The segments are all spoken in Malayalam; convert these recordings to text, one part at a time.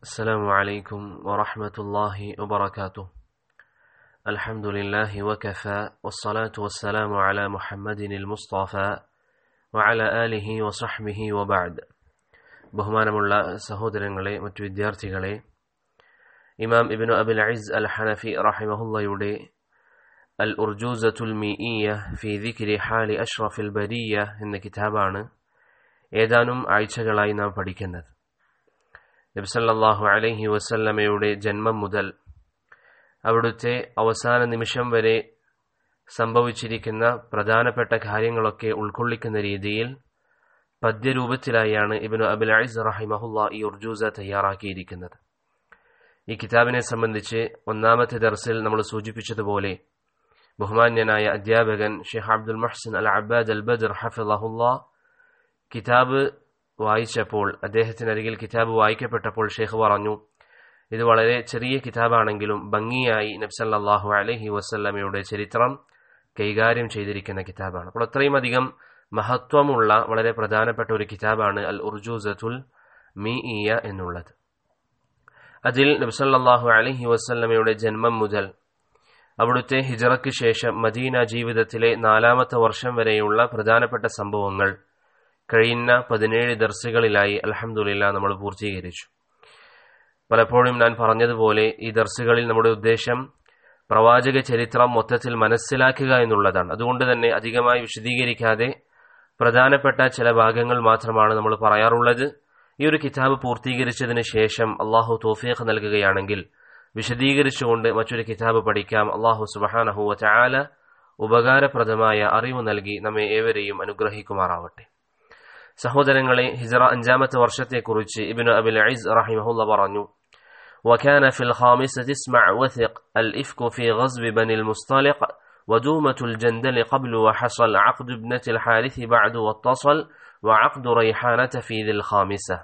السلام عليكم ورحمة الله وبركاته الحمد لله وكفى والصلاة والسلام على محمد المصطفى وعلى آله وصحبه وبعد ബഹുമാനമുള്ള സഹോദരങ്ങളെ മറ്റു വിദ്യാർത്ഥികളെ ഇമാം ഇബിനു അബുൽ അയിസ് അൽ ഹനഫി റഹിമഹുല്ലയുടെ അൽ ഉർജൂസത്തുൽ മീഇയ ഫി ദിക്രി ഹാലി അഷ്റഫിൽ ബരിയ എന്ന കിതാബാണ് ഏതാനും ആഴ്ചകളായി നാം പഠിക്കുന്നത് നബ്സല്ലാഹു അലൈഹി വസല്ലമയുടെ ജന്മം മുതൽ അവിടുത്തെ അവസാന നിമിഷം വരെ സംഭവിച്ചിരിക്കുന്ന പ്രധാനപ്പെട്ട കാര്യങ്ങളൊക്കെ ഉൾക്കൊള്ളിക്കുന്ന രീതിയിൽ പദ്യരൂപത്തിലായാണ് ഇബിനു അബുൽ അയിസ് റഹിമഹുല്ല ഈ ഉർജൂസ തയ്യാറാക്കിയിരിക്കുന്നത് ഈ കിതാബിനെ സംബന്ധിച്ച് ഒന്നാമത്തെ ദർസിൽ നമ്മൾ സൂചിപ്പിച്ചതുപോലെ ബഹുമാന്യനായ അധ്യാപകൻ ഷെയ്ഖ് അബ്ദുൽ മഹ്സിൻ അൽ അബ്ബാദ് അൽ ബദർ ഹഫിളഹുല്ല കിതാബ് വായിച്ചപ്പോൾ അദ്ദേഹത്തിനരികിൽ കിതാബ് വായിക്കപ്പെട്ടപ്പോൾ ഷെയ്ഖ് പറഞ്ഞു ഇത് വളരെ ചെറിയ കിതാബാണെങ്കിലും ഭംഗിയായി നബ്സല്ലാഹു അലഹി വസ്ല്ലമയുടെ ചരിത്രം കൈകാര്യം ചെയ്തിരിക്കുന്ന കിതാബാണ് അപ്പോൾ അത്രയും അധികം മഹത്വമുള്ള വളരെ പ്രധാനപ്പെട്ട ഒരു കിതാബാണ് അൽ ഉർജൂസത്തുൽ മീ ഇയ എന്നുള്ളത് അതിൽ നബ്സല്ലാഹു അലഹി വസ്ല്ലമയുടെ ജന്മം മുതൽ അവിടുത്തെ ഹിജറയ്ക്ക് ശേഷം മദീന ജീവിതത്തിലെ നാലാമത്തെ വർഷം വരെയുള്ള പ്രധാനപ്പെട്ട സംഭവങ്ങൾ കഴിഞ്ഞ പതിനേഴ് ദർസുകളിലായി അലഹമുല്ല നമ്മൾ പൂർത്തീകരിച്ചു പലപ്പോഴും ഞാൻ പറഞ്ഞതുപോലെ ഈ ദർസുകളിൽ നമ്മുടെ ഉദ്ദേശം പ്രവാചക ചരിത്രം മൊത്തത്തിൽ മനസ്സിലാക്കുക എന്നുള്ളതാണ് അതുകൊണ്ട് തന്നെ അധികമായി വിശദീകരിക്കാതെ പ്രധാനപ്പെട്ട ചില ഭാഗങ്ങൾ മാത്രമാണ് നമ്മൾ പറയാറുള്ളത് ഈ ഒരു കിതാബ് പൂർത്തീകരിച്ചതിന് ശേഷം അള്ളാഹു തോഫീഖ് നൽകുകയാണെങ്കിൽ വിശദീകരിച്ചുകൊണ്ട് മറ്റൊരു കിതാബ് പഠിക്കാം അള്ളാഹു സുബഹാനഹുവ ചാല ഉപകാരപ്രദമായ അറിവ് നൽകി നമ്മെ ഏവരെയും അനുഗ്രഹിക്കുമാറാവട്ടെ സഹോദരങ്ങളെ ഹിജറ അഞ്ചാമത്തെ വർഷത്തെക്കുറിച്ച് ഇബിന് അബിൽ ഐസ് റഹിമഹുല്ല പറഞ്ഞു وكان في الخامسة اسمع وثق الإفك في غزو بني المصطلق ودومة الجندل قبل وحصل عقد ابنة الحارث بعد واتصل وعقد ريحانة في ذي الخامسة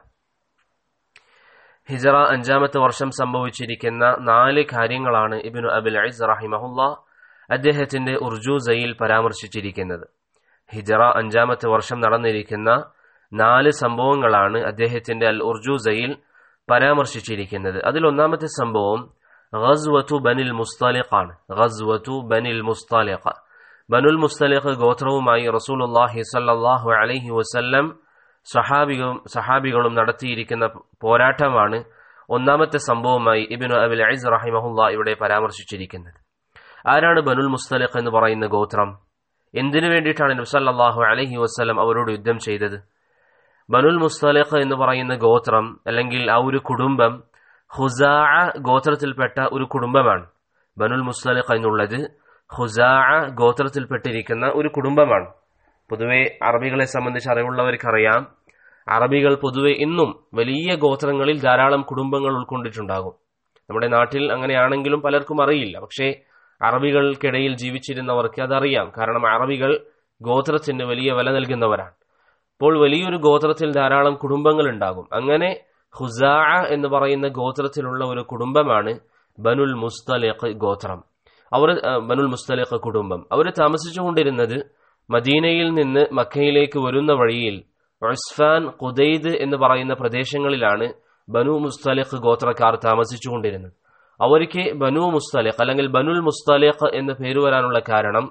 ഹിജറ അഞ്ചാമത്തെ വർഷം സംഭവിച്ചിരിക്കുന്ന നാല് കാര്യങ്ങളാണ് ഇബിനു അബിൽ ഐസ് റഹിമഹുല്ല അദ്ദേഹത്തിന്റെ ഉർജൂസയിൽ പരാമർശിച്ചിരിക്കുന്നത് ഹിജറ അഞ്ചാമത്തെ വർഷം നടന്നിരിക്കുന്ന നാല് സംഭവങ്ങളാണ് അദ്ദേഹത്തിന്റെ അൽ ഉർജൂസയിൽ പരാമർശിച്ചിരിക്കുന്നത് അതിൽ ഒന്നാമത്തെ സംഭവം ഗസ്വത്തു ബനിൽ മുസ്തലിഖ് ആണ് ഗസ്വത്തു ബനിൽ മുസ്തലിഖ് ബനുൽ മുസ്തലിഖ് ഗോത്രവുമായി റസൂലുല്ലാഹി സല്ലാഹു അലൈഹി വസല്ലം സഹാബികളും സഹാബികളും നടത്തിയിരിക്കുന്ന പോരാട്ടമാണ് ഒന്നാമത്തെ സംഭവമായി ഇബിനു അബിൽ ഐസ് റഹിമഹുല്ല ഇവിടെ പരാമർശിച്ചിരിക്കുന്നത് ആരാണ് ബനുൽ മുസ്തലിഖ് എന്ന് പറയുന്ന ഗോത്രം എന്തിനു വേണ്ടിയിട്ടാണ് നബ്സല്ലാഹു അലഹി വസ്ലം അവരോട് യുദ്ധം ചെയ്തത് ബനുൽ മുസ്തലിഖ് എന്ന് പറയുന്ന ഗോത്രം അല്ലെങ്കിൽ ആ ഒരു കുടുംബം ഹുസാ ഗോത്രത്തിൽപ്പെട്ട ഒരു കുടുംബമാണ് ബനുൽ മുസ്തലിഖ് എന്നുള്ളത് ഹുസാ ഗോത്രത്തിൽപ്പെട്ടിരിക്കുന്ന ഒരു കുടുംബമാണ് പൊതുവെ അറബികളെ സംബന്ധിച്ച് അറിവുള്ളവർക്കറിയാം അറബികൾ പൊതുവെ ഇന്നും വലിയ ഗോത്രങ്ങളിൽ ധാരാളം കുടുംബങ്ങൾ ഉൾക്കൊണ്ടിട്ടുണ്ടാകും നമ്മുടെ നാട്ടിൽ അങ്ങനെയാണെങ്കിലും പലർക്കും അറിയില്ല പക്ഷേ അറബികൾക്കിടയിൽ ജീവിച്ചിരുന്നവർക്ക് അതറിയാം കാരണം അറബികൾ ഗോത്രത്തിന് വലിയ വില നൽകുന്നവരാണ് അപ്പോൾ വലിയൊരു ഗോത്രത്തിൽ ധാരാളം കുടുംബങ്ങൾ ഉണ്ടാകും അങ്ങനെ ഹുസാ എന്ന് പറയുന്ന ഗോത്രത്തിലുള്ള ഒരു കുടുംബമാണ് ബനുൽ മുസ്തലിഖ് ഗോത്രം അവർ ബനുൽ മുസ്തലിഖ് കുടുംബം അവർ താമസിച്ചുകൊണ്ടിരുന്നത് മദീനയിൽ നിന്ന് മക്കയിലേക്ക് വരുന്ന വഴിയിൽ ഉസ്ഫാൻ ഖുദൈദ് എന്ന് പറയുന്ന പ്രദേശങ്ങളിലാണ് ബനു മുസ്തലിഖ് ഗോത്രക്കാർ താമസിച്ചുകൊണ്ടിരുന്നത് അവർക്ക് ബനു മുസ്തലിഖ് അല്ലെങ്കിൽ ബനുൽ മുസ്തലിഖ് എന്ന് പേര് വരാനുള്ള കാരണം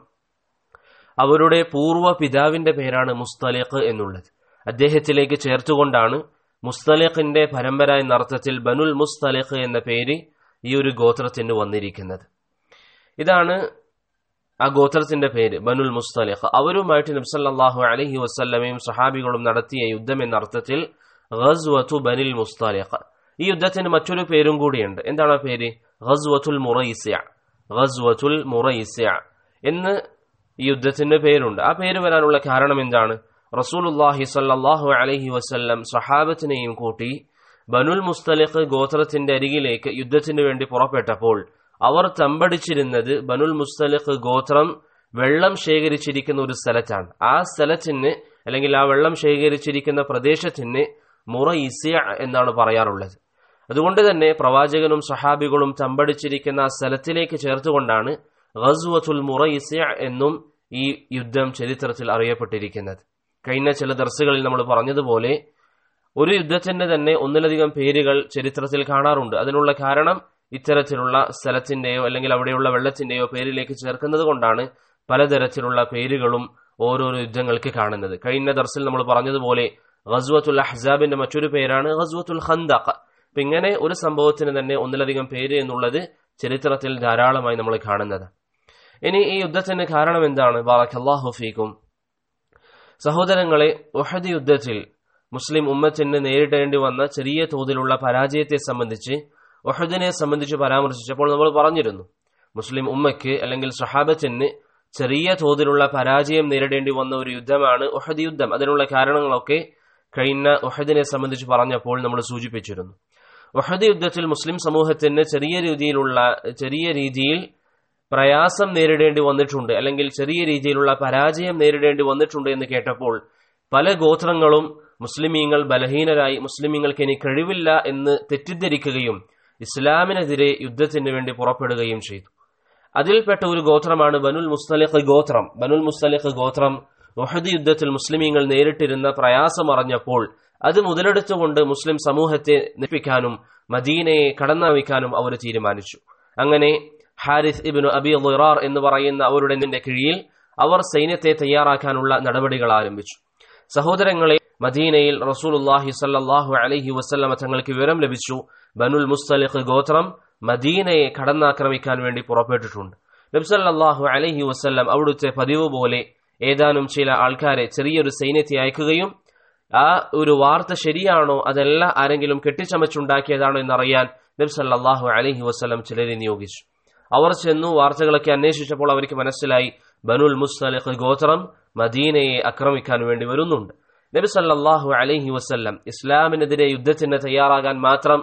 അവരുടെ പൂർവ്വ പിതാവിന്റെ പേരാണ് മുസ്തലിഖ് എന്നുള്ളത് അദ്ദേഹത്തിലേക്ക് ചേർത്തുകൊണ്ടാണ് മുസ്തലിഖിന്റെ പരമ്പര എന്ന അർത്ഥത്തിൽ ബനുൽ മുസ്തലിഖ് എന്ന പേര് ഈ ഒരു ഗോത്രത്തിന് വന്നിരിക്കുന്നത് ഇതാണ് ആ ഗോത്രത്തിന്റെ പേര് ബനുൽ മുസ്തലിഖ് അവരുമായിട്ട് നബ്സല്ലാഹു അലഹി വസ്ല്ലമയും സഹാബികളും നടത്തിയ യുദ്ധം എന്ന അർത്ഥത്തിൽ ഗസ്വത്തു ബനിൽ മുസ്തലിഖ് ഈ യുദ്ധത്തിന് മറ്റൊരു പേരും കൂടിയുണ്ട് എന്താണ് ആ പേര് ഗസ്വത്തുൽ മുറൈസ്യ ഗസ്വത്തുൽ മുറൈസ്യ എന്ന് ഈ യുദ്ധത്തിന്റെ പേരുണ്ട് ആ പേര് വരാനുള്ള കാരണം എന്താണ് റസൂലുല്ലാഹി സല്ലാഹു അലഹി വസ്ല്ലം സഹാബത്തിനെയും കൂട്ടി ബനുൽ മുസ്തലിഖ് ഗോത്രത്തിന്റെ അരികിലേക്ക് യുദ്ധത്തിന് വേണ്ടി പുറപ്പെട്ടപ്പോൾ അവർ തമ്പടിച്ചിരുന്നത് ബനുൽ മുസ്തലിഖ് ഗോത്രം വെള്ളം ശേഖരിച്ചിരിക്കുന്ന ഒരു സ്ഥലത്താണ് ആ സ്ഥലത്തിന് അല്ലെങ്കിൽ ആ വെള്ളം ശേഖരിച്ചിരിക്കുന്ന പ്രദേശത്തിന് മുറ ഇസിയ എന്നാണ് പറയാറുള്ളത് അതുകൊണ്ട് തന്നെ പ്രവാചകനും സഹാബികളും തമ്പടിച്ചിരിക്കുന്ന ആ സ്ഥലത്തിലേക്ക് ചേർത്തുകൊണ്ടാണ് ഗസ്വത്തുൽ മുറൈസിയ എന്നും ഈ യുദ്ധം ചരിത്രത്തിൽ അറിയപ്പെട്ടിരിക്കുന്നത് കഴിഞ്ഞ ചില ദർസുകളിൽ നമ്മൾ പറഞ്ഞതുപോലെ ഒരു യുദ്ധത്തിന്റെ തന്നെ ഒന്നിലധികം പേരുകൾ ചരിത്രത്തിൽ കാണാറുണ്ട് അതിനുള്ള കാരണം ഇത്തരത്തിലുള്ള സ്ഥലത്തിന്റെയോ അല്ലെങ്കിൽ അവിടെയുള്ള വെള്ളത്തിന്റെയോ പേരിലേക്ക് ചേർക്കുന്നത് കൊണ്ടാണ് പലതരത്തിലുള്ള പേരുകളും ഓരോരോ യുദ്ധങ്ങൾക്ക് കാണുന്നത് കഴിഞ്ഞ ദർസിൽ നമ്മൾ പറഞ്ഞതുപോലെ ഗസ്വത്തുൽ അഹ്സാബിന്റെ മറ്റൊരു പേരാണ് ഗസ്വത്തുൽ ഖന്ദഖ് അപ്പൊ ഇങ്ങനെ ഒരു സംഭവത്തിന് തന്നെ ഒന്നിലധികം പേര് എന്നുള്ളത് ചരിത്രത്തിൽ ധാരാളമായി നമ്മൾ കാണുന്നത് ഇനി ഈ യുദ്ധത്തിന് കാരണം എന്താണ് ബാറക്കല്ലാഹു ഫീക്കും സഹോദരങ്ങളെ ഒഹദ് യുദ്ധത്തിൽ മുസ്ലിം ഉമ്മത്തിന് നേരിടേണ്ടി വന്ന ചെറിയ തോതിലുള്ള പരാജയത്തെ സംബന്ധിച്ച് ഒഹദിനെ സംബന്ധിച്ച് പരാമർശിച്ചപ്പോൾ നമ്മൾ പറഞ്ഞിരുന്നു മുസ്ലിം ഉമ്മയ്ക്ക് അല്ലെങ്കിൽ സഹാബത്തിന് ചെറിയ തോതിലുള്ള പരാജയം നേരിടേണ്ടി വന്ന ഒരു യുദ്ധമാണ് ഒഹദ് യുദ്ധം അതിനുള്ള കാരണങ്ങളൊക്കെ കഴിഞ്ഞ ഒഹദിനെ സംബന്ധിച്ച് പറഞ്ഞപ്പോൾ നമ്മൾ സൂചിപ്പിച്ചിരുന്നു ഒഹദ് യുദ്ധത്തിൽ മുസ്ലിം സമൂഹത്തിന് ചെറിയ രീതിയിലുള്ള ചെറിയ രീതിയിൽ പ്രയാസം നേരിടേണ്ടി വന്നിട്ടുണ്ട് അല്ലെങ്കിൽ ചെറിയ രീതിയിലുള്ള പരാജയം നേരിടേണ്ടി വന്നിട്ടുണ്ട് എന്ന് കേട്ടപ്പോൾ പല ഗോത്രങ്ങളും മുസ്ലിമീങ്ങൾ ബലഹീനരായി മുസ്ലിമീങ്ങൾക്ക് ഇനി കഴിവില്ല എന്ന് തെറ്റിദ്ധരിക്കുകയും ഇസ്ലാമിനെതിരെ യുദ്ധത്തിന് വേണ്ടി പുറപ്പെടുകയും ചെയ്തു അതിൽപ്പെട്ട ഒരു ഗോത്രമാണ് ബനുൽ മുസ്തലിഖ് ഗോത്രം ബനുൽ മുസ്തലിഖ് ഗോത്രം ഒഹദ് യുദ്ധത്തിൽ മുസ്ലിമീങ്ങൾ നേരിട്ടിരുന്ന പ്രയാസം അറിഞ്ഞപ്പോൾ അത് മുതലെടുത്തുകൊണ്ട് മുസ്ലിം സമൂഹത്തെ നശിപ്പിക്കാനും മദീനയെ കടന്നാവിക്കാനും അവർ തീരുമാനിച്ചു അങ്ങനെ ഹാരിസ് ഇബിനു അബി ലുറാർ എന്ന് പറയുന്ന അവരുടെ കീഴിൽ അവർ സൈന്യത്തെ തയ്യാറാക്കാനുള്ള നടപടികൾ ആരംഭിച്ചു സഹോദരങ്ങളെ മദീനയിൽ റസൂലുല്ലാഹി സല്ലാഹു അലഹി വസ്ല്ലമ തങ്ങൾക്ക് വിവരം ലഭിച്ചു ബനുൽ മുസ്തലിഖ് ഗോത്രം മദീനയെ കടന്നാക്രമിക്കാൻ വേണ്ടി പുറപ്പെട്ടിട്ടുണ്ട് നബ്സല്ലാഹു അലഹി വസ്ല്ലം അവിടുത്തെ പതിവ് പോലെ ഏതാനും ചില ആൾക്കാരെ ചെറിയൊരു സൈന്യത്തെ അയക്കുകയും ആ ഒരു വാർത്ത ശരിയാണോ അതല്ല ആരെങ്കിലും കെട്ടിച്ചമച്ചുണ്ടാക്കിയതാണോ എന്നറിയാൻ നബ്സല്ലാഹു അലഹി വസ്ലം ചിലരെ നിയോഗിച്ചു അവർ ചെന്നു വാർത്തകളൊക്കെ അന്വേഷിച്ചപ്പോൾ അവർക്ക് മനസ്സിലായി ബനുൽ മുസ്തലിഖ് ഗോത്രം മദീനയെ ആക്രമിക്കാൻ വേണ്ടി വരുന്നുണ്ട് നബി സല്ലാഹു അലഹി വസ്ല്ലം ഇസ്ലാമിനെതിരെ യുദ്ധത്തിന് തയ്യാറാകാൻ മാത്രം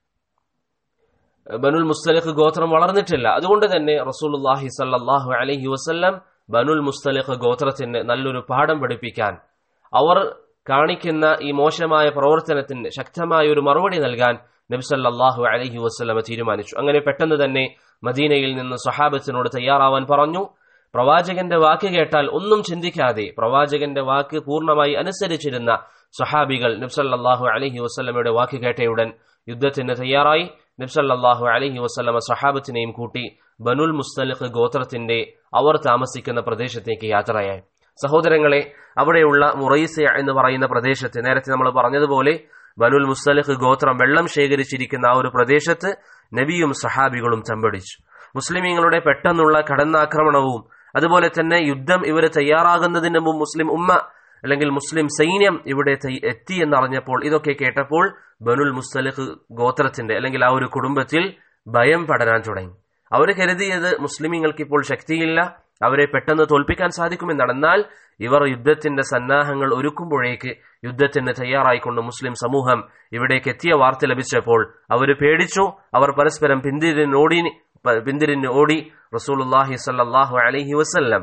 ബനുൽ മുസ്തലിഖ് ഗോത്രം വളർന്നിട്ടില്ല അതുകൊണ്ട് തന്നെ റസൂലുല്ലാഹി സല്ലാഹു അലഹി വസ്ല്ലം ബനുൽ മുസ്തലിഖ് ഗോത്രത്തിന് നല്ലൊരു പാഠം പഠിപ്പിക്കാൻ അവർ കാണിക്കുന്ന ഈ മോശമായ പ്രവർത്തനത്തിന് ശക്തമായ ഒരു മറുപടി നൽകാൻ നബ്സല്ലാഹു അലഹി വസ്ലമ തീരുമാനിച്ചു അങ്ങനെ പെട്ടെന്ന് തന്നെ മദീനയിൽ നിന്ന് സഹാബത്തിനോട് തയ്യാറാവാൻ പറഞ്ഞു പ്രവാചകന്റെ വാക്ക് കേട്ടാൽ ഒന്നും ചിന്തിക്കാതെ പ്രവാചകന്റെ വാക്ക് പൂർണ്ണമായി അനുസരിച്ചിരുന്ന സഹാബികൾ നബ്സല്ലാഹു അലഹി വസ്ലമയുടെ വാക്ക് കേട്ടയുടൻ യുദ്ധത്തിന് തയ്യാറായി നബ്സല്ലാഹു അലഹി വസ്ലമ സഹാബത്തിനെയും കൂട്ടി ബനുൽ മുസ്തലിഖ് ഗോത്രത്തിന്റെ അവർ താമസിക്കുന്ന പ്രദേശത്തേക്ക് യാത്രയായി സഹോദരങ്ങളെ അവിടെയുള്ള മുറൈസ എന്ന് പറയുന്ന പ്രദേശത്ത് നേരത്തെ നമ്മൾ പറഞ്ഞതുപോലെ ബനുൽ മുസ്തലിഖ് ഗോത്രം വെള്ളം ശേഖരിച്ചിരിക്കുന്ന ആ ഒരു പ്രദേശത്ത് നബിയും സഹാബികളും തമ്പടിച്ചു മുസ്ലിമീങ്ങളുടെ പെട്ടെന്നുള്ള കടന്നാക്രമണവും അതുപോലെ തന്നെ യുദ്ധം ഇവർ തയ്യാറാകുന്നതിന് മുമ്പ് മുസ്ലിം ഉമ്മ അല്ലെങ്കിൽ മുസ്ലിം സൈന്യം ഇവിടെ എത്തി എന്നറിഞ്ഞപ്പോൾ ഇതൊക്കെ കേട്ടപ്പോൾ ബനുൽ മുസ്തലിഖ് ഗോത്രത്തിന്റെ അല്ലെങ്കിൽ ആ ഒരു കുടുംബത്തിൽ ഭയം പടരാൻ തുടങ്ങി അവർ കരുതിയത് മുസ്ലിമീങ്ങൾക്ക് ഇപ്പോൾ ശക്തിയില്ല അവരെ പെട്ടെന്ന് തോൽപ്പിക്കാൻ സാധിക്കുമെന്നാണ് എന്നാൽ ഇവർ യുദ്ധത്തിന്റെ സന്നാഹങ്ങൾ ഒരുക്കുമ്പോഴേക്ക് യുദ്ധത്തിന് തയ്യാറായിക്കൊണ്ട് മുസ്ലിം സമൂഹം ഇവിടേക്ക് എത്തിയ വാർത്ത ലഭിച്ചപ്പോൾ അവർ പേടിച്ചു അവർ പരസ്പരം പിന്തിരിനോടി പിന്തിരിഞ്ഞ് ഓടി റസൂലുല്ലാഹി സല്ലാഹു അലഹി വസ്ല്ലം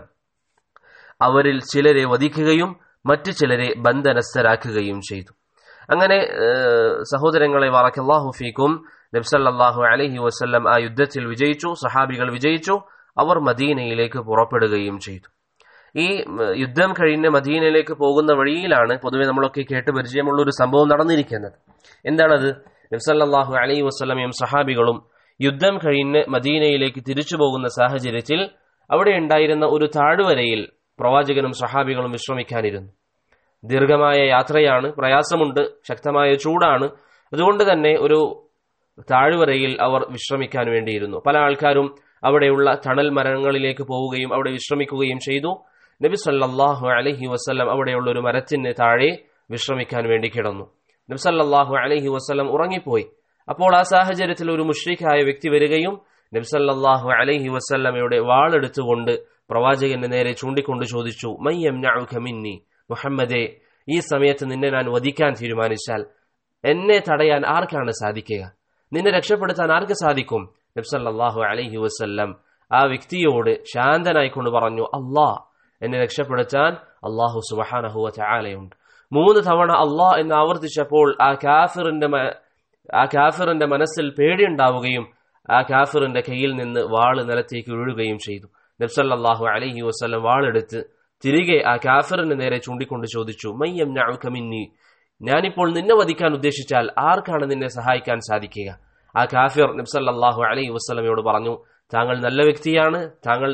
അവരിൽ ചിലരെ വധിക്കുകയും മറ്റു ചിലരെ ബന്ധനസ്ഥരാക്കുകയും ചെയ്തു അങ്ങനെ സഹോദരങ്ങളെ വാറക്കല്ലാഹു ഫീക്കും നബ്സല്ലാഹു അലഹി വസ്ല്ലം ആ യുദ്ധത്തിൽ വിജയിച്ചു സഹാബികൾ വിജയിച്ചു അവർ മദീനയിലേക്ക് പുറപ്പെടുകയും ചെയ്തു ഈ യുദ്ധം കഴിഞ്ഞ് മദീനയിലേക്ക് പോകുന്ന വഴിയിലാണ് പൊതുവെ നമ്മളൊക്കെ കേട്ട് പരിചയമുള്ള ഒരു സംഭവം നടന്നിരിക്കുന്നത് എന്താണത് നബ്സല്ലാഹു അലൈഹി വസ്ലമയും സഹാബികളും യുദ്ധം കഴിഞ്ഞ് മദീനയിലേക്ക് തിരിച്ചു പോകുന്ന സാഹചര്യത്തിൽ അവിടെ ഉണ്ടായിരുന്ന ഒരു താഴ്വരയിൽ പ്രവാചകനും സഹാബികളും വിശ്രമിക്കാനിരുന്നു ദീർഘമായ യാത്രയാണ് പ്രയാസമുണ്ട് ശക്തമായ ചൂടാണ് അതുകൊണ്ട് തന്നെ ഒരു താഴ്വരയിൽ അവർ വിശ്രമിക്കാൻ വേണ്ടിയിരുന്നു പല ആൾക്കാരും അവിടെയുള്ള തണൽ മരങ്ങളിലേക്ക് പോവുകയും അവിടെ വിശ്രമിക്കുകയും ചെയ്തു നബി സല്ലാഹു അലഹി വസ്ലം അവിടെയുള്ള ഒരു മരത്തിന് താഴെ വിശ്രമിക്കാൻ വേണ്ടി കിടന്നു നബി സല്ലാഹു അലഹി വസ്ലം ഉറങ്ങിപ്പോയി അപ്പോൾ ആ സാഹചര്യത്തിൽ ഒരു മുഷ്രിഖായ വ്യക്തി വരികയും നബി സല്ലാഹു അലഹി വസ്ല്ലമയുടെ വാളെടുത്തുകൊണ്ട് പ്രവാചകന്റെ നേരെ ചൂണ്ടിക്കൊണ്ട് ചോദിച്ചു മയ്യം മിന്നി മുഹമ്മദെ ഈ സമയത്ത് നിന്നെ ഞാൻ വധിക്കാൻ തീരുമാനിച്ചാൽ എന്നെ തടയാൻ ആർക്കാണ് സാധിക്കുക നിന്നെ രക്ഷപ്പെടുത്താൻ ആർക്ക് സാധിക്കും നബ്സല്ലാഹു അലഹി വസ്ല്ലം ആ വ്യക്തിയോട് ശാന്തനായിക്കൊണ്ട് പറഞ്ഞു അള്ളാ എന്നെ രക്ഷപ്പെടുത്താൻ അള്ളാഹു സുബഹാനഹുവ ചാലയുണ്ട് മൂന്ന് തവണ അള്ളാ എന്ന് ആവർത്തിച്ചപ്പോൾ ആ കാഫിറിന്റെ ആ കാഫിറിന്റെ മനസ്സിൽ പേടിയുണ്ടാവുകയും ആ കാഫിറിന്റെ കയ്യിൽ നിന്ന് വാള് നിലത്തേക്ക് വീഴുകയും ചെയ്തു നബ്സല്ലാഹു അലഹി വസ്ലം വാളെടുത്ത് തിരികെ ആ കാഫിറിന് നേരെ ചൂണ്ടിക്കൊണ്ട് ചോദിച്ചു മയ്യം മിന്നി ഞാനിപ്പോൾ നിന്നെ വധിക്കാൻ ഉദ്ദേശിച്ചാൽ ആർക്കാണ് നിന്നെ സഹായിക്കാൻ സാധിക്കുക ആ കാഫിർ നബ്സല്ലാഹു അലൈഹി വസ്ലമയോട് പറഞ്ഞു താങ്കൾ നല്ല വ്യക്തിയാണ് താങ്കൾ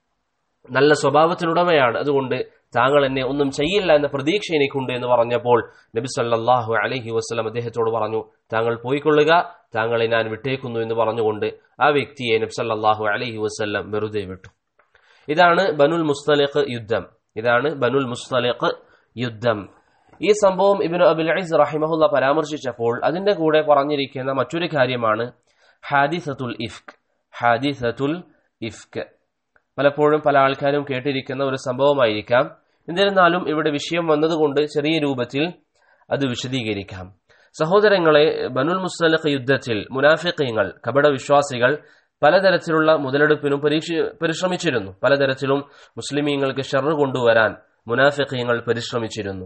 നല്ല സ്വഭാവത്തിനുടമയാണ് അതുകൊണ്ട് താങ്കൾ എന്നെ ഒന്നും ചെയ്യില്ല എന്ന പ്രതീക്ഷ എനിക്കുണ്ട് എന്ന് പറഞ്ഞപ്പോൾ നബി സല്ലാഹു അലഹി വസ്ലം അദ്ദേഹത്തോട് പറഞ്ഞു താങ്കൾ പോയിക്കൊള്ളുക താങ്കളെ ഞാൻ വിട്ടേക്കുന്നു എന്ന് പറഞ്ഞുകൊണ്ട് ആ വ്യക്തിയെ നബി സല്ലാഹു അലഹി വസ്ല്ലം വെറുതെ വിട്ടു ഇതാണ് ബനുൽ മുസ്തലിഖ് യുദ്ധം ഇതാണ് ബനുൽ മുസ്തലിഖ് യുദ്ധം ഈ സംഭവം ഇബിന് അബുൽ ഐസ് റഹിമഹുല്ല പരാമർശിച്ചപ്പോൾ അതിന്റെ കൂടെ പറഞ്ഞിരിക്കുന്ന മറ്റൊരു കാര്യമാണ് ഹാദിസത്തുൽ ഇഫ്ക് ഹാദിസത്തുൽ ഇഫ്ക് പലപ്പോഴും പല ആൾക്കാരും കേട്ടിരിക്കുന്ന ഒരു സംഭവമായിരിക്കാം എന്നിരുന്നാലും ഇവിടെ വിഷയം വന്നതുകൊണ്ട് ചെറിയ രൂപത്തിൽ അത് വിശദീകരിക്കാം സഹോദരങ്ങളെ ബനുൽ മുസ്തലഖ് യുദ്ധത്തിൽ മുനാഫിഖീങ്ങൾ കപട വിശ്വാസികൾ പലതരത്തിലുള്ള മുതലെടുപ്പിനും പരീക്ഷ പരിശ്രമിച്ചിരുന്നു പലതരത്തിലും മുസ്ലിമീങ്ങൾക്ക് ഷെറ് കൊണ്ടുവരാൻ മുനാഫിഖീങ്ങൾ പരിശ്രമിച്ചിരുന്നു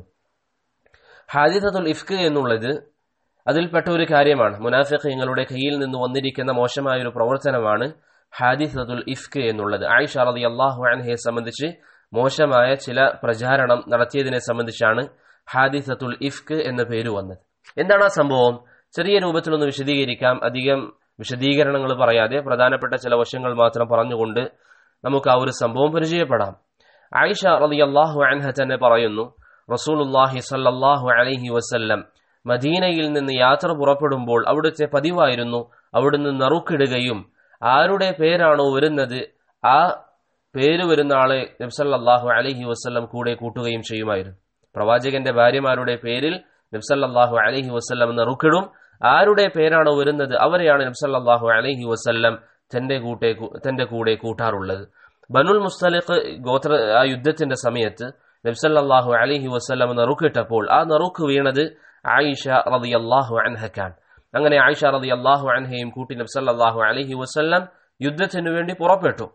ഹാദിസത്തുൽ ഇഫ്ക് എന്നുള്ളത് അതിൽപ്പെട്ട ഒരു കാര്യമാണ് മുനാഫിഖീങ്ങളുടെ കയ്യിൽ നിന്ന് വന്നിരിക്കുന്ന മോശമായ ഒരു പ്രവർത്തനമാണ് ഹാദിസത്തുൽ ഇഫ്ക് എന്നുള്ളത് ആയിഷ റതി അള്ളാഹു അൻഹയെ സംബന്ധിച്ച് മോശമായ ചില പ്രചാരണം നടത്തിയതിനെ സംബന്ധിച്ചാണ് ഹാദിസത്തുൽ ഇഫ്ക് എന്ന പേര് വന്നത് എന്താണ് ആ സംഭവം ചെറിയ രൂപത്തിലൊന്ന് വിശദീകരിക്കാം അധികം വിശദീകരണങ്ങൾ പറയാതെ പ്രധാനപ്പെട്ട ചില വശങ്ങൾ മാത്രം പറഞ്ഞുകൊണ്ട് നമുക്ക് ആ ഒരു സംഭവം പരിചയപ്പെടാം ആയിഷ റതി അള്ളാഹു അൻഹ തന്നെ പറയുന്നു റസൂലുല്ലാഹി സല്ലാഹു അലൈഹി വസല്ലം മദീനയിൽ നിന്ന് യാത്ര പുറപ്പെടുമ്പോൾ അവിടുത്തെ പതിവായിരുന്നു അവിടുന്ന് നറുക്കിടുകയും ആരുടെ പേരാണോ വരുന്നത് ആ പേര് വരുന്ന ആളെ നബ്സല്ലാഹു അലഹി വസ്ല്ലം കൂടെ കൂട്ടുകയും ചെയ്യുമായിരുന്നു പ്രവാചകന്റെ ഭാര്യമാരുടെ പേരിൽ നബ്സല്ലാഹു അലഹി വസ്ല്ലം നറുക്കിടും ആരുടെ പേരാണോ വരുന്നത് അവരെയാണ് നബ്സല്ലാഹു അലഹി വസ്ല്ലം തന്റെ കൂട്ടെ തന്റെ കൂടെ കൂട്ടാറുള്ളത് ബനുൽ മുസ്തലിഖ് ഗോത്ര ആ യുദ്ധത്തിന്റെ സമയത്ത് നബ്സല്ലാഹു അലഹി വസ്ല്ലം നറുക്കിട്ടപ്പോൾ ആ നറുക്ക് വീണത് ആയിഷ റളിയല്ലാഹു അൻഹക്കാൻ അങ്ങനെ ആയിഷ റതി അള്ളാഹു അൻഹയും കൂട്ടി നബ്സല്ലാഹു അലഹി വസ്ല്ലം യുദ്ധത്തിനു വേണ്ടി പുറപ്പെട്ടു